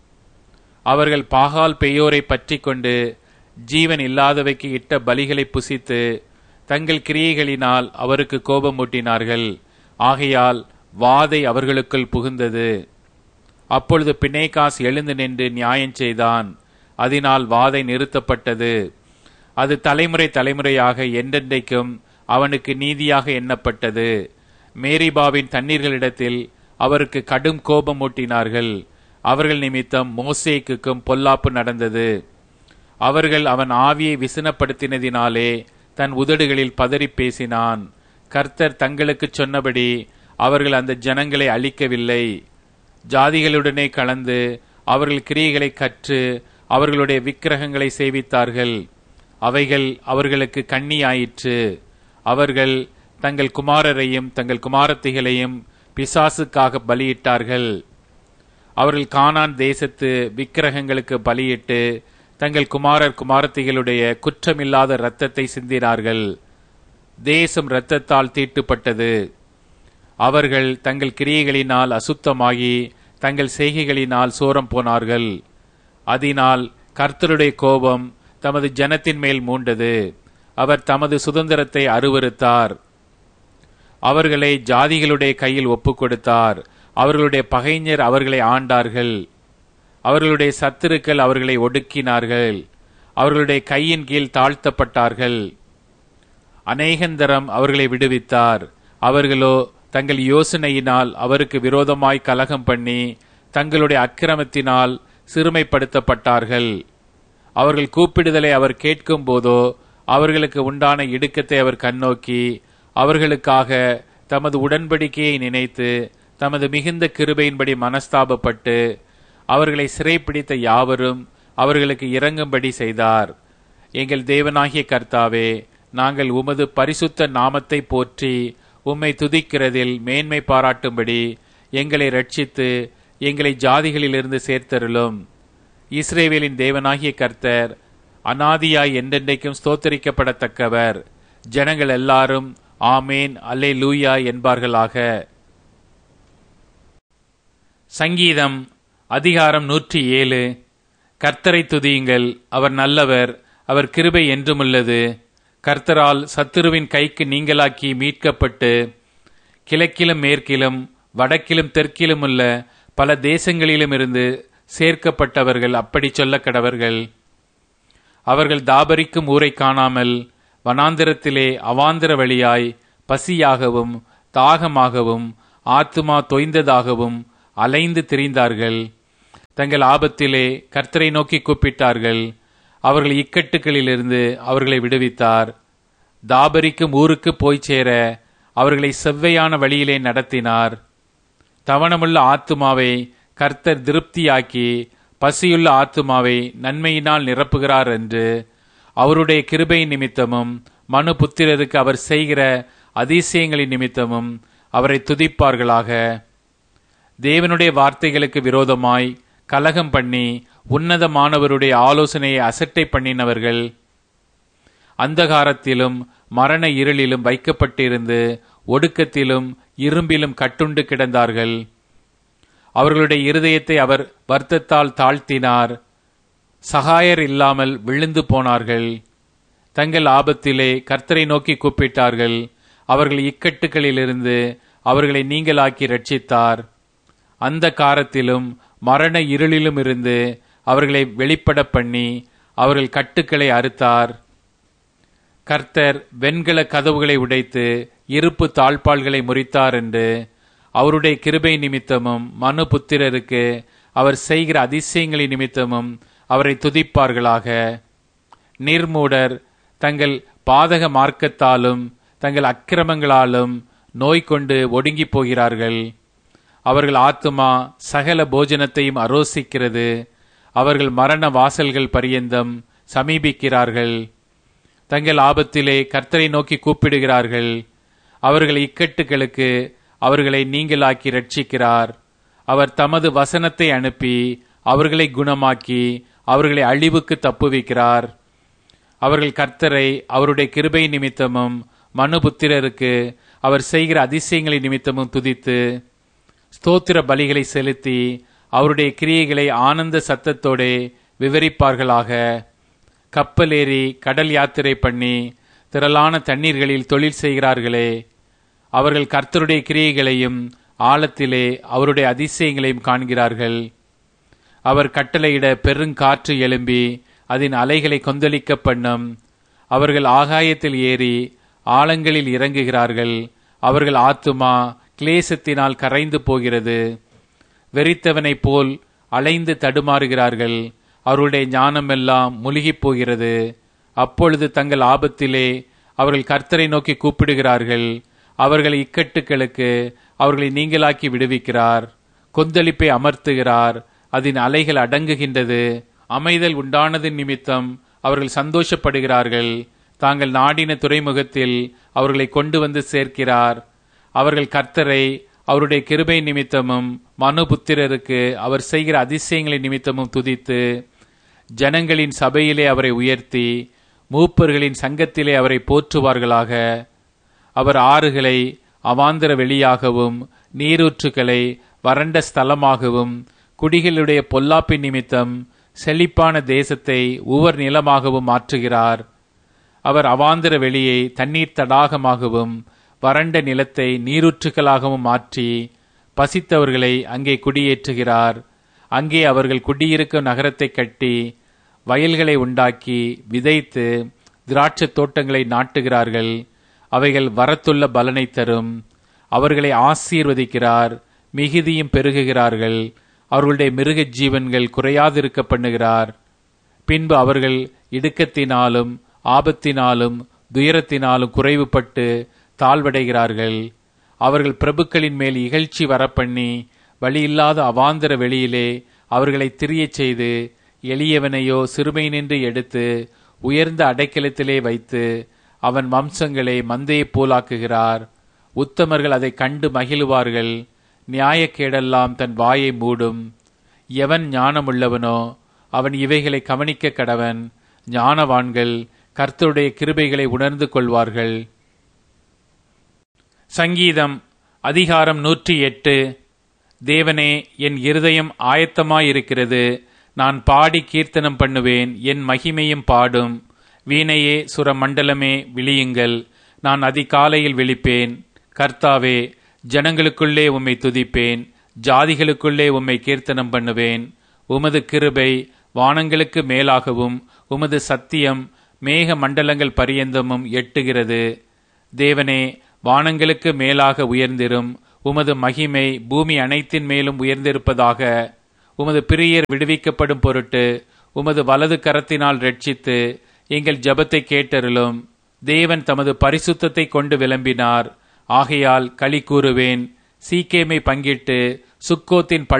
அவர்கள் பாகால் பெயோரை பற்றி கொண்டு ஜீவன் இல்லாதவைக்கு இட்ட பலிகளை புசித்து தங்கள் கிரியைகளினால் அவருக்கு கோபம் மூட்டினார்கள் ஆகையால் வாதை அவர்களுக்குள் புகுந்தது அப்பொழுது பிணைகாஸ் எழுந்து நின்று நியாயம் செய்தான் அதனால் வாதை நிறுத்தப்பட்டது அது தலைமுறை தலைமுறையாக என்றென்றைக்கும் அவனுக்கு நீதியாக எண்ணப்பட்டது மேரிபாவின் தண்ணீர்களிடத்தில் அவருக்கு கடும் கோபம் மூட்டினார்கள் அவர்கள் நிமித்தம் மோசேக்குக்கும் பொல்லாப்பு நடந்தது அவர்கள் அவன் ஆவியை விசனப்படுத்தினதினாலே தன் உதடுகளில் பதறி பேசினான் கர்த்தர் தங்களுக்கு சொன்னபடி அவர்கள் அந்த ஜனங்களை அழிக்கவில்லை ஜாதிகளுடனே கலந்து அவர்கள் கிரியைகளை கற்று அவர்களுடைய விக்கிரகங்களை சேவித்தார்கள் அவைகள் அவர்களுக்கு கண்ணியாயிற்று அவர்கள் தங்கள் குமாரரையும் தங்கள் குமாரத்திகளையும் பிசாசுக்காக பலியிட்டார்கள் அவர்கள் கானான் தேசத்து விக்கிரகங்களுக்கு பலியிட்டு தங்கள் குமாரர் குமாரத்திகளுடைய குற்றமில்லாத இரத்தத்தை சிந்தினார்கள் தேசம் இரத்தத்தால் தீட்டுப்பட்டது அவர்கள் தங்கள் கிரியைகளினால் அசுத்தமாகி தங்கள் செய்கைகளினால் சோரம் போனார்கள் அதனால் கர்த்தருடைய கோபம் தமது ஜனத்தின் மேல் மூண்டது அவர் தமது சுதந்திரத்தை அருவருத்தார் அவர்களை ஜாதிகளுடைய கையில் ஒப்புக் கொடுத்தார் அவர்களுடைய பகைஞர் அவர்களை ஆண்டார்கள் அவர்களுடைய சத்துருக்கள் அவர்களை ஒடுக்கினார்கள் அவர்களுடைய கையின் கீழ் தாழ்த்தப்பட்டார்கள் அநேகந்தரம் அவர்களை விடுவித்தார் அவர்களோ தங்கள் யோசனையினால் அவருக்கு விரோதமாய் கலகம் பண்ணி தங்களுடைய அக்கிரமத்தினால் சிறுமைப்படுத்தப்பட்டார்கள் அவர்கள் கூப்பிடுதலை அவர் கேட்கும் போதோ அவர்களுக்கு உண்டான இடுக்கத்தை அவர் கண்ணோக்கி அவர்களுக்காக தமது உடன்படிக்கையை நினைத்து தமது மிகுந்த கிருபையின்படி மனஸ்தாபப்பட்டு அவர்களை சிறைப்பிடித்த யாவரும் அவர்களுக்கு இறங்கும்படி செய்தார் எங்கள் தேவனாகிய கர்த்தாவே நாங்கள் உமது பரிசுத்த நாமத்தை போற்றி உம்மை துதிக்கிறதில் மேன்மை பாராட்டும்படி எங்களை ரட்சித்து எங்களை ஜாதிகளிலிருந்து சேர்த்தருளும் இஸ்ரேவேலின் தேவனாகிய கர்த்தர் அனாதியாய் என்றென்றைக்கும் ஸ்தோத்தரிக்கப்படத்தக்கவர் ஜனங்கள் எல்லாரும் ஆமேன் அல்லே லூயா என்பார்களாக சங்கீதம் அதிகாரம் நூற்றி ஏழு கர்த்தரை துதியுங்கள் அவர் நல்லவர் அவர் கிருபை என்றுமுள்ளது கர்த்தரால் சத்துருவின் கைக்கு நீங்களாக்கி மீட்கப்பட்டு கிழக்கிலும் மேற்கிலும் வடக்கிலும் தெற்கிலும் உள்ள பல தேசங்களிலும் இருந்து சேர்க்கப்பட்டவர்கள் அப்படி சொல்ல கடவர்கள் அவர்கள் தாபரிக்கும் ஊரை காணாமல் வனாந்திரத்திலே அவாந்திர வழியாய் பசியாகவும் தாகமாகவும் ஆத்துமா தொய்ந்ததாகவும் அலைந்து திரிந்தார்கள் தங்கள் ஆபத்திலே கர்த்தரை நோக்கி கூப்பிட்டார்கள் அவர்கள் இக்கட்டுகளிலிருந்து அவர்களை விடுவித்தார் தாபரிக்கும் ஊருக்கு போய் சேர அவர்களை செவ்வையான வழியிலே நடத்தினார் தவணமுள்ள ஆத்துமாவை கர்த்தர் திருப்தியாக்கி பசியுள்ள ஆத்துமாவை நன்மையினால் நிரப்புகிறார் என்று அவருடைய கிருபை நிமித்தமும் மனு புத்திரருக்கு அவர் செய்கிற அதிசயங்களின் நிமித்தமும் அவரை துதிப்பார்களாக தேவனுடைய வார்த்தைகளுக்கு விரோதமாய் கலகம் பண்ணி உன்னதமானவருடைய ஆலோசனையை அசட்டை பண்ணினவர்கள் அந்தகாரத்திலும் மரண இருளிலும் வைக்கப்பட்டிருந்து ஒடுக்கத்திலும் இரும்பிலும் கட்டுண்டு கிடந்தார்கள் அவர்களுடைய இருதயத்தை அவர் வருத்தத்தால் தாழ்த்தினார் சகாயர் இல்லாமல் விழுந்து போனார்கள் தங்கள் ஆபத்திலே கர்த்தரை நோக்கி கூப்பிட்டார்கள் அவர்கள் இக்கட்டுகளிலிருந்து அவர்களை நீங்களாக்கி ரட்சித்தார் அந்த காரத்திலும் மரண இருளிலும் இருந்து அவர்களை வெளிப்பட பண்ணி அவர்கள் கட்டுக்களை அறுத்தார் கர்த்தர் வெண்கல கதவுகளை உடைத்து இருப்பு தாழ்பால்களை முறித்தார் என்று அவருடைய கிருபை நிமித்தமும் மனு புத்திரருக்கு அவர் செய்கிற அதிசயங்களின் நிமித்தமும் அவரை துதிப்பார்களாக நீர்மூடர் தங்கள் பாதக மார்க்கத்தாலும் தங்கள் அக்கிரமங்களாலும் நோய் கொண்டு ஒடுங்கி போகிறார்கள் அவர்கள் ஆத்துமா சகல போஜனத்தையும் அரோசிக்கிறது அவர்கள் மரண வாசல்கள் பரியந்தம் சமீபிக்கிறார்கள் தங்கள் ஆபத்திலே கர்த்தரை நோக்கி கூப்பிடுகிறார்கள் அவர்கள் இக்கட்டுகளுக்கு அவர்களை நீங்களாக்கி ரட்சிக்கிறார் அவர் தமது வசனத்தை அனுப்பி அவர்களை குணமாக்கி அவர்களை அழிவுக்கு தப்புவிக்கிறார் அவர்கள் கர்த்தரை அவருடைய கிருபை நிமித்தமும் மனுபுத்திரருக்கு அவர் செய்கிற அதிசயங்களை நிமித்தமும் துதித்து ஸ்தோத்திர பலிகளை செலுத்தி அவருடைய கிரியைகளை ஆனந்த சத்தத்தோடே விவரிப்பார்களாக கப்பல் ஏறி கடல் யாத்திரை பண்ணி திரளான தண்ணீர்களில் தொழில் செய்கிறார்களே அவர்கள் கர்த்தருடைய கிரியைகளையும் ஆழத்திலே அவருடைய அதிசயங்களையும் காண்கிறார்கள் அவர் கட்டளையிட பெருங்காற்று எழும்பி அதன் அலைகளை கொந்தளிக்க பண்ணும் அவர்கள் ஆகாயத்தில் ஏறி ஆழங்களில் இறங்குகிறார்கள் அவர்கள் ஆத்துமா கிளேசத்தினால் கரைந்து போகிறது வெறித்தவனைப் போல் அலைந்து தடுமாறுகிறார்கள் அவருடைய ஞானமெல்லாம் முழுகிப் போகிறது அப்பொழுது தங்கள் ஆபத்திலே அவர்கள் கர்த்தரை நோக்கி கூப்பிடுகிறார்கள் அவர்களை இக்கட்டுகளுக்கு அவர்களை நீங்களாக்கி விடுவிக்கிறார் கொந்தளிப்பை அமர்த்துகிறார் அதன் அலைகள் அடங்குகின்றது அமைதல் உண்டானதின் நிமித்தம் அவர்கள் சந்தோஷப்படுகிறார்கள் தாங்கள் நாடின துறைமுகத்தில் அவர்களை கொண்டு வந்து சேர்க்கிறார் அவர்கள் கர்த்தரை அவருடைய கிருபை நிமித்தமும் மனுபுத்திரருக்கு அவர் செய்கிற அதிசயங்களின் நிமித்தமும் துதித்து ஜனங்களின் சபையிலே அவரை உயர்த்தி மூப்பர்களின் சங்கத்திலே அவரை போற்றுவார்களாக அவர் ஆறுகளை அவாந்தர வெளியாகவும் நீரூற்றுகளை வறண்ட ஸ்தலமாகவும் குடிகளுடைய பொல்லாப்பின் நிமித்தம் செழிப்பான தேசத்தை உவர் நிலமாகவும் மாற்றுகிறார் அவர் அவாந்தர வெளியை தண்ணீர் தடாகமாகவும் வறண்ட நிலத்தை நீரூற்றுகளாகவும் மாற்றி பசித்தவர்களை அங்கே குடியேற்றுகிறார் அங்கே அவர்கள் குடியிருக்கும் நகரத்தை கட்டி வயல்களை உண்டாக்கி விதைத்து திராட்சத் தோட்டங்களை நாட்டுகிறார்கள் அவைகள் வரத்துள்ள பலனை தரும் அவர்களை ஆசீர்வதிக்கிறார் மிகுதியும் பெருகுகிறார்கள் அவர்களுடைய மிருக ஜீவன்கள் குறையாதிருக்க பண்ணுகிறார் பின்பு அவர்கள் இடுக்கத்தினாலும் ஆபத்தினாலும் துயரத்தினாலும் குறைவுபட்டு தாழ்வடைகிறார்கள் அவர்கள் பிரபுக்களின் மேல் இகழ்ச்சி வரப்பண்ணி வழியில்லாத அவாந்தர வெளியிலே அவர்களை திரியச் செய்து எளியவனையோ சிறுமை நின்று எடுத்து உயர்ந்த அடைக்கலத்திலே வைத்து அவன் வம்சங்களை மந்தையைப் போலாக்குகிறார் உத்தமர்கள் அதை கண்டு மகிழுவார்கள் நியாயக்கேடெல்லாம் தன் வாயை மூடும் எவன் ஞானமுள்ளவனோ அவன் இவைகளை கவனிக்க கடவன் ஞானவான்கள் கர்த்தருடைய கிருபைகளை உணர்ந்து கொள்வார்கள் சங்கீதம் அதிகாரம் நூற்றி எட்டு தேவனே என் இருதயம் ஆயத்தமாயிருக்கிறது நான் பாடி கீர்த்தனம் பண்ணுவேன் என் மகிமையும் பாடும் வீணையே சுரமண்டலமே விழியுங்கள் நான் அதிகாலையில் விழிப்பேன் கர்த்தாவே ஜனங்களுக்குள்ளே உம்மை துதிப்பேன் ஜாதிகளுக்குள்ளே உம்மை கீர்த்தனம் பண்ணுவேன் உமது கிருபை வானங்களுக்கு மேலாகவும் உமது சத்தியம் மேக மண்டலங்கள் பரியந்தமும் எட்டுகிறது தேவனே வானங்களுக்கு மேலாக உயர்ந்திரும் உமது மகிமை பூமி அனைத்தின் மேலும் உயர்ந்திருப்பதாக உமது பிரியர் விடுவிக்கப்படும் பொருட்டு உமது வலது கரத்தினால் ரட்சித்து எங்கள் ஜபத்தை கேட்டருளும் தேவன் தமது பரிசுத்தத்தை கொண்டு விளம்பினார் ஆகையால் களி கூறுவேன் சீக்கேமை பங்கிட்டு சுக்கோத்தின்